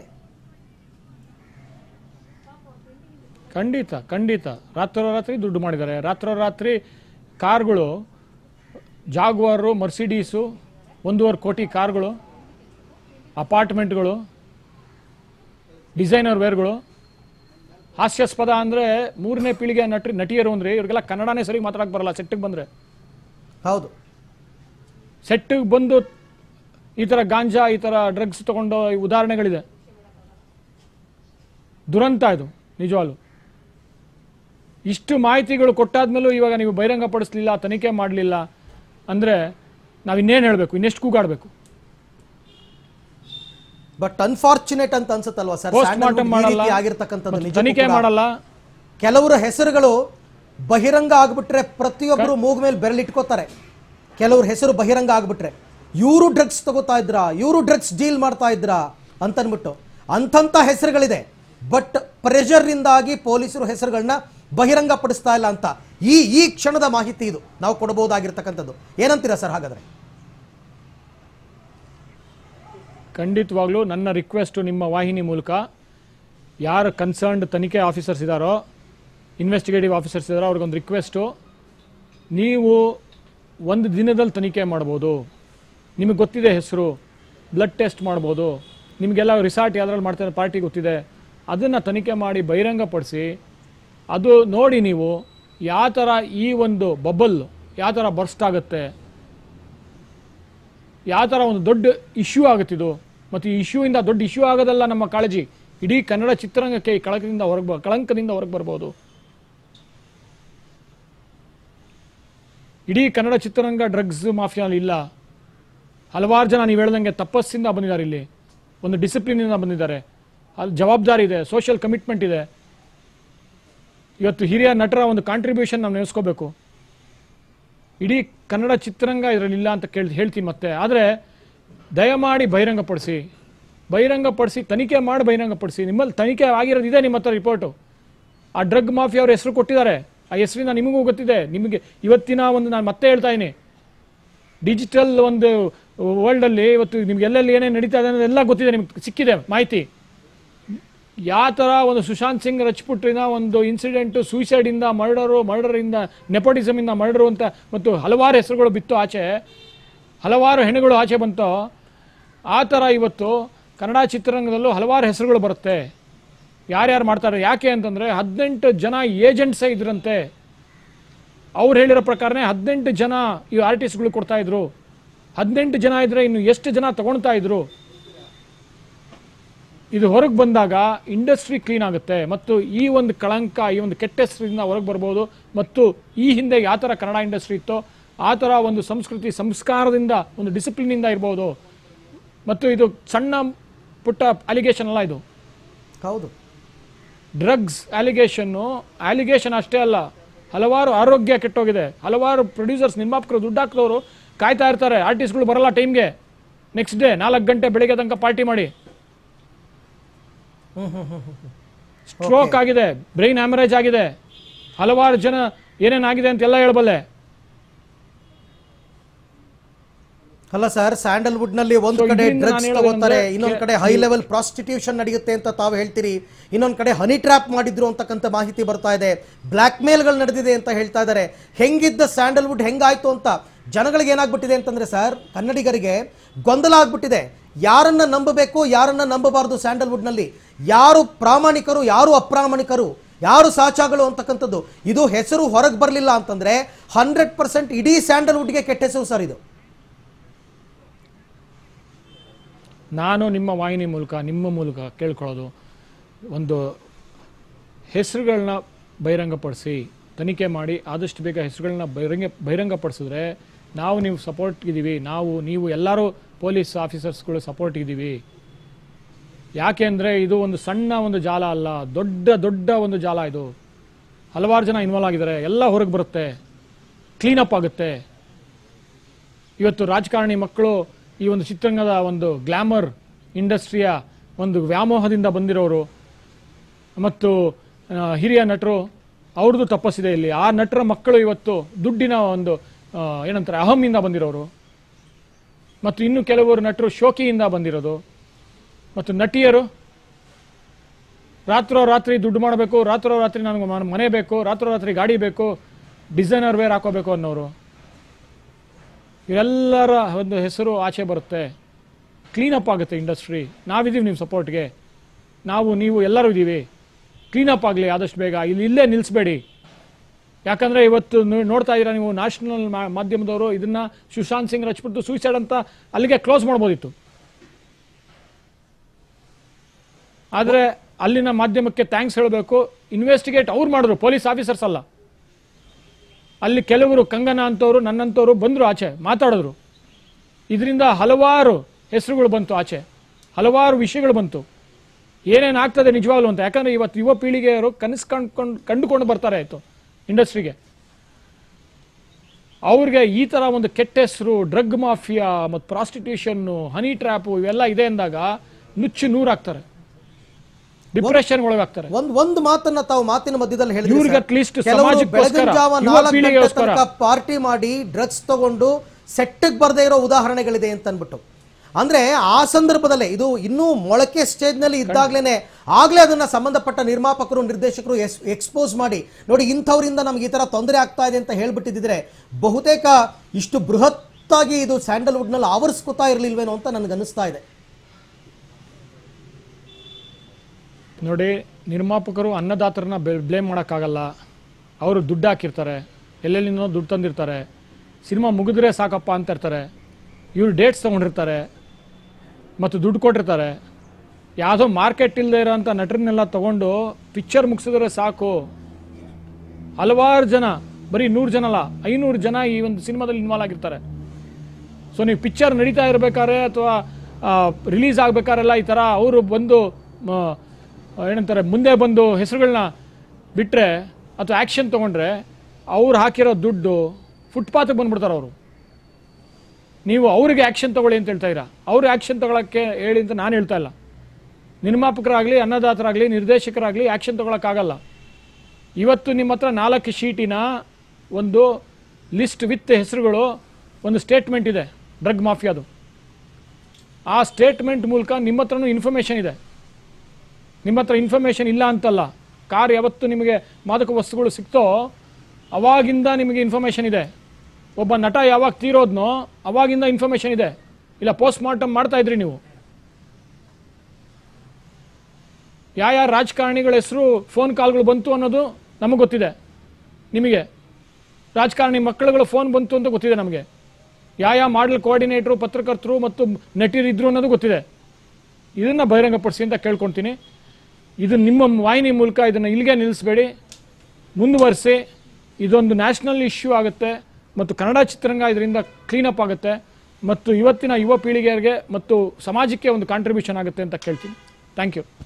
ಖಂಡಿತ ಖಂಡಿತ ರಾತ್ರೋರಾತ್ರಿ ದುಡ್ಡು ಮಾಡಿದ್ದಾರೆ ರಾತ್ರೋರಾತ್ರಿ ಕಾರ್ಗಳು ಜಾಗ್ವಾರು ಮರ್ಸಿಡೀಸು ಒಂದೂವರೆ ಕೋಟಿ ಕಾರ್ಗಳು ಅಪಾರ್ಟ್ಮೆಂಟ್ಗಳು ಡಿಸೈನರ್ ವೇರ್ಗಳು ಹಾಸ್ಯಾಸ್ಪದ ಅಂದರೆ ಮೂರನೇ ಪೀಳಿಗೆ ನಟಿ ನಟಿಯರು ಅಂದರೆ ಇವ್ರಿಗೆಲ್ಲ ಕನ್ನಡನೇ ಸರಿ ಮಾತಾಡಕ್ಕೆ ಬರಲ್ಲ ಸೆಟ್ಟಿಗೆ ಬಂದರೆ ಹೌದು ಸೆಟ್ಟಿಗೆ ಬಂದು ಈ ಥರ ಗಾಂಜಾ ಈ ಥರ ಡ್ರಗ್ಸ್ ತಗೊಂಡು ಈ ಉದಾಹರಣೆಗಳಿದೆ ದುರಂತ ಇದು ನಿಜವಾಗ್ಲು ಇಷ್ಟು ಮಾಹಿತಿಗಳು ಕೊಟ್ಟಾದ್ಮೇಲೂ ಇವಾಗ ನೀವು ಬಹಿರಂಗಪಡಿಸ್ಲಿಲ್ಲ ತನಿಖೆ ಮಾಡಲಿಲ್ಲ ಅಂದರೆ ನಾವು ಇನ್ನೇನು ಹೇಳಬೇಕು ಇನ್ನೆಷ್ಟು ಕೂಗಾಡಬೇಕು ಬಟ್ ಅನ್ಫಾರ್ಚುನೇಟ್ ಅಂತ ಅನ್ಸುತ್ತಲ್ವಾ ಸರ್ ಪೋಸ್ಟ್ ಮಾರ್ಟಮ್ ಮಾಡಲ್ಲ ಆಗಿರ್ತಕ್ಕಂಥದ್ದು ಮತ್ತು ನಿಜಕ್ಕೂ ತನಿಖೆ ಕೂಡ ಮಾಡಲ್ಲ ಕೆಲವರ ಹೆಸರುಗಳು ಬಹಿರಂಗ ಆಗ್ಬಿಟ್ರೆ ಪ್ರತಿಯೊಬ್ಬರು ಮೂಗ್ ಮೇಲೆ ಬೆರಳಿಟ್ಕೋತಾರೆ ಕೆಲವ್ರ ಹೆಸರು ಬಹಿರಂಗ ಆಗ್ಬಿಟ್ರೆ ಇವರು ಡ್ರಗ್ಸ್ ತಗೋತಾ ಇದ್ರಾ ಇವರು ಡ್ರಗ್ಸ್ ಡೀಲ್ ಮಾಡ್ತಾ ಇದ್ರಾ ಅಂತನ್ಬಿಟ್ಟು ಅಂಥಂಥ ಹೆಸರುಗಳಿದೆ ಬಟ್ ಪ್ರೆಷರ್ನಿಂದಾಗಿ ಪೊಲೀಸರು ಹೆಸರುಗಳನ್ನ ಬಹಿರಂಗ ಪಡಿಸ್ತಾ ಇಲ್ಲ ಅಂತ ಈ ಈ ಕ್ಷಣದ ಮಾಹಿತಿ ಇದು ನಾವು ಕೊಡಬಹುದಾಗಿರ್ತಕ್ಕಂಥದ್ದು ಏನಂತೀರಾ ಸರ್ ಹಾಗಾದ್ರೆ ಖಂಡಿತವಾಗ್ಲೂ ನನ್ನ ರಿಕ್ವೆಸ್ಟು ನಿಮ್ಮ ವಾಹಿನಿ ಮೂಲಕ ಯಾರು ಕನ್ಸರ್ನ್ಡ್ ತನಿಖೆ ಆಫೀಸರ್ಸ್ ಇದ್ದಾರೋ ಇನ್ವೆಸ್ಟಿಗೇಟಿವ್ ಆಫೀಸರ್ಸ್ ಇದ್ದಾರೋ ಅವ್ರಿಗೊಂದು ರಿಕ್ವೆಸ್ಟು ನೀವು ಒಂದು ದಿನದಲ್ಲಿ ತನಿಖೆ ಮಾಡ್ಬೋದು ನಿಮಗೆ ಗೊತ್ತಿದೆ ಹೆಸರು ಬ್ಲಡ್ ಟೆಸ್ಟ್ ಮಾಡ್ಬೋದು ನಿಮಗೆಲ್ಲ ರಿಸಾರ್ಟ್ ಯಾವ್ದ್ರಲ್ಲಿ ಮಾಡ್ತಾರೆ ಪಾರ್ಟಿ ಗೊತ್ತಿದೆ ಅದನ್ನು ತನಿಖೆ ಮಾಡಿ ಬಹಿರಂಗಪಡಿಸಿ ಅದು ನೋಡಿ ನೀವು ಯಾವ ಥರ ಈ ಒಂದು ಬಬಲ್ ಯಾವ ಥರ ಬರ್ಸ್ಟ್ ಆಗುತ್ತೆ ಯಾವ ಥರ ಒಂದು ದೊಡ್ಡ ಇಶ್ಯೂ ಆಗುತ್ತಿದು ಮತ್ತು ಈ ಇಶ್ಯೂಯಿಂದ ದೊಡ್ಡ ಇಶ್ಯೂ ಆಗೋದಲ್ಲ ನಮ್ಮ ಕಾಳಜಿ ಇಡೀ ಕನ್ನಡ ಚಿತ್ರರಂಗಕ್ಕೆ ಈ ಕಳಕದಿಂದ ಹೊರಗೆ ಬ ಕಳಂಕದಿಂದ ಹೊರಗೆ ಬರ್ಬೋದು ಇಡೀ ಕನ್ನಡ ಚಿತ್ರರಂಗ ಡ್ರಗ್ಸ್ ಮಾಫಿಯಲ್ಲಿ ಇಲ್ಲ ಹಲವಾರು ಜನ ನೀವು ಹೇಳ್ದಂಗೆ ತಪಸ್ಸಿಂದ ಬಂದಿದ್ದಾರೆ ಇಲ್ಲಿ ಒಂದು ಡಿಸಿಪ್ಲಿನಿಂದ ಬಂದಿದ್ದಾರೆ ಅಲ್ಲಿ ಜವಾಬ್ದಾರಿ ಇದೆ ಸೋಷಿಯಲ್ ಕಮಿಟ್ಮೆಂಟ್ ಇದೆ ಇವತ್ತು ಹಿರಿಯ ನಟರ ಒಂದು ಕಾಂಟ್ರಿಬ್ಯೂಷನ್ ನಾವು ನೆನೆಸ್ಕೋಬೇಕು ಇಡೀ ಕನ್ನಡ ಚಿತ್ರರಂಗ ಇದರಲ್ಲಿ ಇಲ್ಲ ಅಂತ ಕೇಳಿ ಹೇಳ್ತೀನಿ ಮತ್ತೆ ಆದರೆ ದಯಮಾಡಿ ಬಹಿರಂಗಪಡಿಸಿ ಬಹಿರಂಗಪಡಿಸಿ ತನಿಖೆ ಮಾಡಿ ಬಹಿರಂಗಪಡಿಸಿ ನಿಮ್ಮಲ್ಲಿ ತನಿಖೆ ಆಗಿರೋದು ಇದೆ ನಿಮ್ಮ ಹತ್ರ ರಿಪೋರ್ಟು ಆ ಡ್ರಗ್ ಮಾಫಿಯಾ ಅವ್ರ ಹೆಸರು ಕೊಟ್ಟಿದ್ದಾರೆ ಆ ಹೆಸರಿಂದ ನಿಮಗೂ ಗೊತ್ತಿದೆ ನಿಮಗೆ ಇವತ್ತಿನ ಒಂದು ನಾನು ಮತ್ತೆ ಹೇಳ್ತಾ ಇದ್ದೀನಿ ಡಿಜಿಟಲ್ ಒಂದು ವರ್ಲ್ಡಲ್ಲಿ ಇವತ್ತು ನಿಮ್ಗೆ ಎಲ್ಲೆಲ್ಲಿ ಏನೇನು ನಡೀತಾ ಇದೆ ಅನ್ನೋದೆಲ್ಲ ಗೊತ್ತಿದೆ ನಿಮ್ಗೆ ಸಿಕ್ಕಿದೆ ಮಾಹಿತಿ ಯಾವ ಥರ ಒಂದು ಸುಶಾಂತ್ ಸಿಂಗ್ ರಜಪುಟ್ರಿನ ಒಂದು ಇನ್ಸಿಡೆಂಟು ಸೂಸೈಡಿಂದ ಮರ್ಡರು ಮರ್ಡರಿಂದ ನೆಪೋಟಿಸಮಿಂದ ಮರ್ಡರು ಅಂತ ಮತ್ತು ಹಲವಾರು ಹೆಸರುಗಳು ಬಿತ್ತು ಆಚೆ ಹಲವಾರು ಹೆಣ್ಣುಗಳು ಆಚೆ ಬಂತೋ ಆ ಥರ ಇವತ್ತು ಕನ್ನಡ ಚಿತ್ರರಂಗದಲ್ಲೂ ಹಲವಾರು ಹೆಸರುಗಳು ಬರುತ್ತೆ ಯಾರ್ಯಾರು ಮಾಡ್ತಾರೆ ಯಾಕೆ ಅಂತಂದರೆ ಹದಿನೆಂಟು ಜನ ಏಜೆಂಟ್ಸೇ ಇದ್ರಂತೆ ಅವ್ರು ಹೇಳಿರೋ ಪ್ರಕಾರನೇ ಹದಿನೆಂಟು ಜನ ಈ ಆರ್ಟಿಸ್ಟ್ಗಳು ಕೊಡ್ತಾ ಇದ್ರು ಹದಿನೆಂಟು ಜನ ಇದ್ರೆ ಇನ್ನು ಎಷ್ಟು ಜನ ತಗೊಳ್ತಾ ಇದ್ರು ಇದು ಹೊರಗೆ ಬಂದಾಗ ಇಂಡಸ್ಟ್ರಿ ಕ್ಲೀನ್ ಆಗುತ್ತೆ ಮತ್ತು ಈ ಒಂದು ಕಳಂಕ ಈ ಒಂದು ಕೆಟ್ಟ ಹೆಸರಿಂದ ಹೊರಗೆ ಬರ್ಬೋದು ಮತ್ತು ಈ ಹಿಂದೆ ಯಾವ ಥರ ಕನ್ನಡ ಇಂಡಸ್ಟ್ರಿ ಇತ್ತೋ ಆ ಥರ ಒಂದು ಸಂಸ್ಕೃತಿ ಸಂಸ್ಕಾರದಿಂದ ಒಂದು ಡಿಸಿಪ್ಲಿನಿಂದ ಇರ್ಬೋದು ಮತ್ತು ಇದು ಸಣ್ಣ ಪುಟ್ಟ ಅಲಿಗೇಷನ್ ಅಲ್ಲ ಇದು ಹೌದು ಡ್ರಗ್ಸ್ ಅಲಿಗೇಷನ್ನು ಅಲಿಗೇಷನ್ ಅಷ್ಟೇ ಅಲ್ಲ ಹಲವಾರು ಆರೋಗ್ಯ ಕೆಟ್ಟೋಗಿದೆ ಹಲವಾರು ಪ್ರೊಡ್ಯೂಸರ್ಸ್ ನಿರ್ಮಾಪಕರು ದುಡ್ಡು ಹಾಕಿದವರು ಕಾಯ್ತಾ ಇರ್ತಾರೆ ಆರ್ಟಿಸ್ಟ್ಗಳು ಬರಲ್ಲ ಟೈಮ್ಗೆ ನೆಕ್ಸ್ಟ್ ಡೇ ನಾಲ್ಕು ಗಂಟೆ ಬೆಳಿಗ್ಗೆ ತನಕ ಪಾರ್ಟಿ ಮಾಡಿ ಸ್ಟ್ರೋಕ್ ಆಗಿದೆ ಬ್ರೈನ್ ಹ್ಯಾಮರೇಜ್ ಆಗಿದೆ ಹಲವಾರು ಜನ ಏನೇನಾಗಿದೆ ಅಂತ ಎಲ್ಲ ಹೇಳಬಲ್ಲೆ ಅಲ್ಲ ಸರ್ ಸ್ಯಾಂಡಲ್ವುಡ್ ನಲ್ಲಿ ಒಂದ್ So, ಕಡೆ ಇದರಿಂದ ಡ್ರಗ್ಸ್ ನಾನು ಹೇಳೋದು ತಗೋತಾರೆ ಅಂದ್ರೆ ಇನ್ನೊಂದ್ ಕೆ- ಕಡೆ ಹೈ ಲೆವೆಲ್ ಪ್ರಾಸ್ಟಿಟ್ಯೂಷನ್ ನಡೆಯುತ್ತೆ ಅಂತ ತಾವು ಹೇಳ್ತೀರಿ ಇನ್ನೊಂದ್ ಕಡೆ ಹನಿ ಟ್ರ್ಯಾಪ್ ಮಾಡಿದ್ರು ಅಂತಕ್ಕಂಥ ಮಾಹಿತಿ ಬರ್ತಾ ಇದೆ ಬ್ಲಾಕ್ ಮೇಲ್ಗಳು ನಡೆದಿದೆ ಅಂತ ಹೇಳ್ತಾ ಇದ್ದಾರೆ ಹೆಂಗಿದ್ದ ಸ್ಯಾಂಡಲ್ವುಡ್ ಹೆಂಗಾಯ್ತು ಅಂತ ಜನಗಳಿಗೆ ಏನಾಗ್ಬಿಟ್ಟಿದೆ ಅಂತಂದ್ರೆ ಸರ್ ಕನ್ನಡಿಗರಿಗೆ ಗೊಂದಲ ಆಗ್ಬಿಟ್ಟಿದೆ ಯಾರನ್ನ ನಂಬಬೇಕು ಯಾರನ್ನ ನಂಬಬಾರದು ಸ್ಯಾಂಡಲ್ವುಡ್ ನಲ್ಲಿ ಯಾರು ಪ್ರಾಮಾಣಿಕರು ಯಾರು ಅಪ್ರಾಮಾಣಿಕರು ಯಾರು ಸಾಚಾಗಳು ಅಂತಕ್ಕಂಥದ್ದು ಇದು ಹೆಸರು ಹೊರಗೆ ಬರಲಿಲ್ಲ ಅಂತಂದ್ರೆ ಹಂಡ್ರೆಡ್ ಪರ್ಸೆಂಟ್ ಇಡೀ ಸ್ಯಾಂಡಲ್ವುಡ್ಗೆ ಕೆಟ್ಟ ಹೆಸರು ಸರ್ ಇದು ನಾನು ನಿಮ್ಮ ವಾಹಿನಿ ಮೂಲಕ ನಿಮ್ಮ ಮೂಲಕ ಕೇಳ್ಕೊಳ್ಳೋದು ಒಂದು ಹೆಸರುಗಳನ್ನ ಬಹಿರಂಗಪಡಿಸಿ ತನಿಖೆ ಮಾಡಿ ಆದಷ್ಟು ಬೇಗ ಹೆಸರುಗಳನ್ನ ಬಹಿರಂಗ ಬಹಿರಂಗಪಡಿಸಿದ್ರೆ ನಾವು ನೀವು ಸಪೋರ್ಟ್ ಇದ್ದೀವಿ ನಾವು ನೀವು ಎಲ್ಲರೂ ಪೊಲೀಸ್ ಆಫೀಸರ್ಸ್ಗಳು ಸಪೋರ್ಟ್ ಇದ್ದೀವಿ ಯಾಕೆಂದರೆ ಇದು ಒಂದು ಸಣ್ಣ ಒಂದು ಜಾಲ ಅಲ್ಲ ದೊಡ್ಡ ದೊಡ್ಡ ಒಂದು ಜಾಲ ಇದು ಹಲವಾರು ಜನ ಇನ್ವಾಲ್ವ್ ಆಗಿದ್ದಾರೆ ಎಲ್ಲ ಹೊರಗೆ ಬರುತ್ತೆ ಕ್ಲೀನಪ್ ಆಗುತ್ತೆ ಇವತ್ತು ರಾಜಕಾರಣಿ ಮಕ್ಕಳು ಈ ಒಂದು ಚಿತ್ರರಂಗದ ಒಂದು ಗ್ಲಾಮರ್ ಇಂಡಸ್ಟ್ರಿಯ ಒಂದು ವ್ಯಾಮೋಹದಿಂದ ಬಂದಿರೋರು ಮತ್ತು ಆ, ಹಿರಿಯ ನಟರು ಅವ್ರದ್ದು ತಪಸ್ಸಿದೆ ಇಲ್ಲಿ ಆ ನಟರ ಮಕ್ಕಳು ಇವತ್ತು ದುಡ್ಡಿನ ಒಂದು ಆ, ಏನಂತಾರೆ ಅಹಮ್ಮಿಂದ ಬಂದಿರೋರು ಮತ್ತು ಇನ್ನು ಕೆಲವರು ನಟರು ಶೋಕಿಯಿಂದ ಬಂದಿರೋದು ಮತ್ತು ನಟಿಯರು ರಾತ್ರೋ ರಾತ್ರಿ ದುಡ್ಡು ಮಾಡಬೇಕು ರಾತ್ರೋ ರಾತ್ರಿ ನನಗೆ ಮ- ಮನೆ ಬೇಕು ರಾತ್ರೋ ರಾತ್ರಿ ಗಾಡಿ ಬೇಕು ಡಿಸೈನರ್ ವೇರ್ ಹಾಕೋಬೇಕು ಅನ್ನೋರು ಇವೆಲ್ಲರ ಒಂದು ಹೆಸರು ಆಚೆ ಬರುತ್ತೆ ಕ್ಲೀನಪ್ ಆಗುತ್ತೆ ಇಂಡಸ್ಟ್ರಿ ನಾವಿದ್ದೀವಿ ನಿಮ್ಮ ಸಪೋರ್ಟ್ಗೆ ನಾವು ನೀವು ಎಲ್ಲರೂ ಇದ್ದೀವಿ ಕ್ಲೀನಪ್ ಆಗಲಿ ಆದಷ್ಟು ಬೇಗ ಇಲ್ಲಿ ಇಲ್ಲೇ ನಿಲ್ಲಿಸಬೇಡಿ ಯಾಕಂದರೆ ಇವತ್ತು ನೋ- ನೋಡ್ತಾ ಇದ್ದೀರಾ ನೀವು ನ್ಯಾಷನಲ್ ಮಾಧ್ಯಮದವರು ಇದನ್ನ ಸುಶಾಂತ್ ಸಿಂಗ್ ರಜಪೂತ್ ಸೂಸೈಡ್ ಅಂತ ಅಲ್ಲಿಗೆ ಕ್ಲೋಸ್ ಮಾಡ್ಬೋದಿತ್ತು ಆದರೆ ಅಲ್ಲಿನ ಮಾಧ್ಯಮಕ್ಕೆ ಥ್ಯಾಂಕ್ಸ್ ಹೇಳಬೇಕು ಇನ್ವೆಸ್ಟಿಗೇಟ್ ಅವ್ರು ಮಾಡಿದ್ರು ಪೊಲೀಸ್ ಆಫೀಸರ್ಸ್ ಅಲ್ಲ ಅಲ್ಲಿ ಕೆಲವರು ಕಂಗನ ಅಂತವರು ನನ್ನಂತವರು ಬಂದರು ಆಚೆ ಮಾತಾಡಿದ್ರು ಇದರಿಂದ ಹಲವಾರು ಹೆಸರುಗಳು ಬಂತು ಆಚೆ ಹಲವಾರು ವಿಷಯಗಳು ಬಂತು ಏನೇನು ಆಗ್ತದೆ ನಿಜವಾಗ್ಲು ಅಂತ ಯಾಕಂದ್ರೆ ಇವತ್ತು ಯುವ ಪೀಳಿಗೆಯವರು ಕನಸು ಕಂಡ್ಕೊಂಡು ಕಂಡುಕೊಂಡು ಬರ್ತಾರೆ ಆಯಿತು ಇಂಡಸ್ಟ್ರಿಗೆ ಅವ್ರಿಗೆ ಈ ಥರ ಒಂದು ಕೆಟ್ಟ ಹೆಸರು ಡ್ರಗ್ ಮಾಫಿಯಾ ಮತ್ತು ಪ್ರಾಸ್ಟಿಟ್ಯೂಷನ್ನು ಹನಿ ಟ್ರ್ಯಾಪು ಇವೆಲ್ಲ ಇದೆ ಅಂದಾಗ ನುಚ್ಚು ನೂರಾಗ್ತಾರೆ ಡಿಪ್ರೆಷನ್ ಒಳಗಾಗ್ತಾರೆ ಒಂದ್ ಒಂದು ಮಾತನ್ನ ತಾವು ಮಾತಿನ ಮಧ್ಯದಲ್ಲಿ ಹೇಳಿದ್ರಿ ಇವ್ರಿಗೆ ಸರ್. at least ಕೆಲವರು ಸಮಾಜಕ್ಕೋಸ್ಕರ, ಬೆಳಗಿನ ಜಾವ ಯುವ ನಾಲ್ಕು ಗಂಟೆ ಪೀಳಿಗೆಗೋಸ್ಕರ. ತನಕ ಪಾರ್ಟಿ ಮಾಡಿ ಡ್ರಗ್ಸ್ ತಗೊಂಡು ಸೆಟ್ಟಿಗೆ ಬರದೇ ಇರೋ ಉದಾಹರಣೆಗಳಿದೆ ಅಂತ ಅನ್ಬಿಟ್ಟು ಅಂದ್ರೆ ಆ ಸಂದರ್ಭದಲ್ಲೇ ಇದು ಇನ್ನೂ ಮೊಳಕೆ ಸ್ಟೇಜ್ ನಲ್ಲಿ ಇದ್ದಾಗ್ಲೇನೆ ಆಗ್ಲೇ ಅದನ್ನ ಸಂಬಂಧಪಟ್ಟ ನಿರ್ಮಾಪಕರು ನಿರ್ದೇಶಕರು ಎಕ್ಸ್ಪೋಸ್ ಮಾಡಿ ನೋಡಿ ಇಂಥವರಿಂದ ನಮ್ಗೆ ಈ ತರ ತೊಂದರೆ ಆಗ್ತಾ ಇದೆ ಅಂತ ಹೇಳ್ಬಿಟ್ಟಿದ್ರೆ ಬಹುತೇಕ ಇಷ್ಟು ಬೃಹತ್ತಾಗಿ ಇದು ಸ್ಯಾಂಡಲ್ವುಡ್ ನಲ್ಲಿ ಆವರಿಸ್ಕೊತಾ ಇರ್ಲಿಲ್ವೇನೋ ಅಂತ ನನ್ಗೆ ಅನಿಸ್ತಾ ಇದೆ ನೋಡಿ ನಿರ್ಮಾಪಕರು ಅನ್ನದಾತರನ್ನ ಬ್ಲೇಮ್ ಮಾಡೋಕ್ಕಾಗಲ್ಲ ಅವರು ದುಡ್ಡು ಹಾಕಿರ್ತಾರೆ ಎಲ್ಲೆಲ್ಲಿಂದೋ ದುಡ್ಡು ತಂದಿರ್ತಾರೆ ಸಿನಿಮಾ ಮುಗಿದ್ರೆ ಸಾಕಪ್ಪ ಅಂತ ಇರ್ತಾರೆ ಇವರು ಡೇಟ್ಸ್ ತೊಗೊಂಡಿರ್ತಾರೆ ಮತ್ತು ದುಡ್ಡು ಕೊಟ್ಟಿರ್ತಾರೆ ಯಾವುದೋ ಮಾರ್ಕೆಟ್ ಇಲ್ಲದೆ ಇರೋಂಥ ನಟರನ್ನೆಲ್ಲ ತಗೊಂಡು ಪಿಕ್ಚರ್ ಮುಗಿಸಿದ್ರೆ ಸಾಕು ಹಲವಾರು ಜನ ಬರೀ ನೂರು ಜನ ಅಲ್ಲ ಐನೂರು ಜನ ಈ ಒಂದು ಸಿನಿಮಾದಲ್ಲಿ ಇನ್ವಾಲ್ವ್ ಆಗಿರ್ತಾರೆ ಸೊ ನೀವು ಪಿಕ್ಚರ್ ನಡೀತಾ ಇರಬೇಕಾದ್ರೆ ಅಥವಾ ರಿಲೀಸ್ ಆಗಬೇಕಾರೆಲ್ಲ ಈ ಥರ ಅವರು ಬಂದು ಮ, ಏನಂತಾರೆ ಮುಂದೆ ಬಂದು ಹೆಸರುಗಳನ್ನ ಬಿಟ್ಟರೆ ಅಥವಾ ಆ್ಯಕ್ಷನ್ ತೊಗೊಂಡ್ರೆ ಅವ್ರು ಹಾಕಿರೋ ದುಡ್ಡು ಫುಟ್ಪಾತ್ಗೆ ಬಂದ್ಬಿಡ್ತಾರೆ ಅವರು ನೀವು ಅವ್ರಿಗೆ ಆ್ಯಕ್ಷನ್ ತಗೊಳ್ಳಿ ಅಂತ ಹೇಳ್ತಾ ಇರಾ ಅವ್ರು ಆ್ಯಕ್ಷನ್ ತಗೊಳಕ್ಕೆ ಹೇಳಿ ಅಂತ ನಾನು ಹೇಳ್ತಾ ಇಲ್ಲ ನಿರ್ಮಾಪಕರಾಗಲಿ ಅನ್ನದಾತರಾಗಲಿ ನಿರ್ದೇಶಕರಾಗಲಿ ಆ್ಯಕ್ಷನ್ ತಗೊಳಕ್ಕಾಗಲ್ಲ ಇವತ್ತು ನಿಮ್ಮ ಹತ್ರ ನಾಲ್ಕು ಶೀಟಿನ ಒಂದು ಲಿಸ್ಟ್ ವಿತ್ ಹೆಸರುಗಳು ಒಂದು ಸ್ಟೇಟ್ಮೆಂಟ್ ಇದೆ ಡ್ರಗ್ ಮಾಫಿಯಾದು ಆ ಸ್ಟೇಟ್ಮೆಂಟ್ ಮೂಲಕ ನಿಮ್ಮ ಹತ್ರನೂ ಇನ್ಫಾರ್ಮೇಷನ್ ಇದೆ ನಿಮ್ಮ ಹತ್ರ ಇನ್ಫಾರ್ಮೇಷನ್ ಇಲ್ಲ ಅಂತಲ್ಲ ಕಾರ್ ಯಾವತ್ತು ನಿಮಗೆ ಮಾದಕ ವಸ್ತುಗಳು ಸಿಕ್ತೋ ಅವಾಗಿಂದ ನಿಮಗೆ ಇನ್ಫಾರ್ಮೇಷನ್ ಇದೆ ಒಬ್ಬ ನಟ ಯಾವಾಗ ತೀರೋದ್ನೋ ಅವಾಗಿಂದ ಇನ್ಫಾರ್ಮೇಷನ್ ಇದೆ ಇಲ್ಲ ಪೋಸ್ಟ್ ಮಾರ್ಟಮ್ ಮಾಡ್ತಾ ಇದ್ರಿ ನೀವು ಯಾವ ಯಾವ ರಾಜಕಾರಣಿಗಳ ಹೆಸರು ಫೋನ್ ಕಾಲ್ಗಳು ಬಂತು ಅನ್ನೋದು ನಮಗೆ ಗೊತ್ತಿದೆ ನಿಮಗೆ ರಾಜಕಾರಣಿ ಮಕ್ಕಳುಗಳ ಫೋನ್ ಬಂತು ಅಂತ ಗೊತ್ತಿದೆ ನಮಗೆ ಯಾವ ಯಾವ ಮಾಡಲ್ ಕೋಆರ್ಡಿನೇಟ್ರು ಪತ್ರಕರ್ತರು ಮತ್ತು ನಟಿಯರಿದ್ರು ಅನ್ನೋದು ಗೊತ್ತಿದೆ ಇದನ್ನ ಬಹಿರಂಗಪಡಿಸಿ ಅಂತ ಕೇಳ್ಕೊಳ್ತೀನಿ ಇದು ನಿಮ್ಮ ವಾಹಿನಿ ಮೂಲಕ ಇದನ್ನು ಇಲ್ಲಿಗೆ ನಿಲ್ಲಿಸಬೇಡಿ ಮುಂದುವರಿಸಿ ಇದೊಂದು ನ್ಯಾಷನಲ್ ಇಶ್ಯೂ ಆಗುತ್ತೆ ಮತ್ತು ಕನ್ನಡ ಚಿತ್ರರಂಗ ಇದರಿಂದ ಕ್ಲೀನಪ್ ಆಗುತ್ತೆ ಮತ್ತು ಇವತ್ತಿನ ಯುವ ಪೀಳಿಗೆಯರಿಗೆ ಮತ್ತು ಸಮಾಜಕ್ಕೆ ಒಂದು ಕಾಂಟ್ರಿಬ್ಯೂಷನ್ ಆಗುತ್ತೆ ಅಂತ ಕೇಳ್ತೀನಿ ಥ್ಯಾಂಕ್ ಯು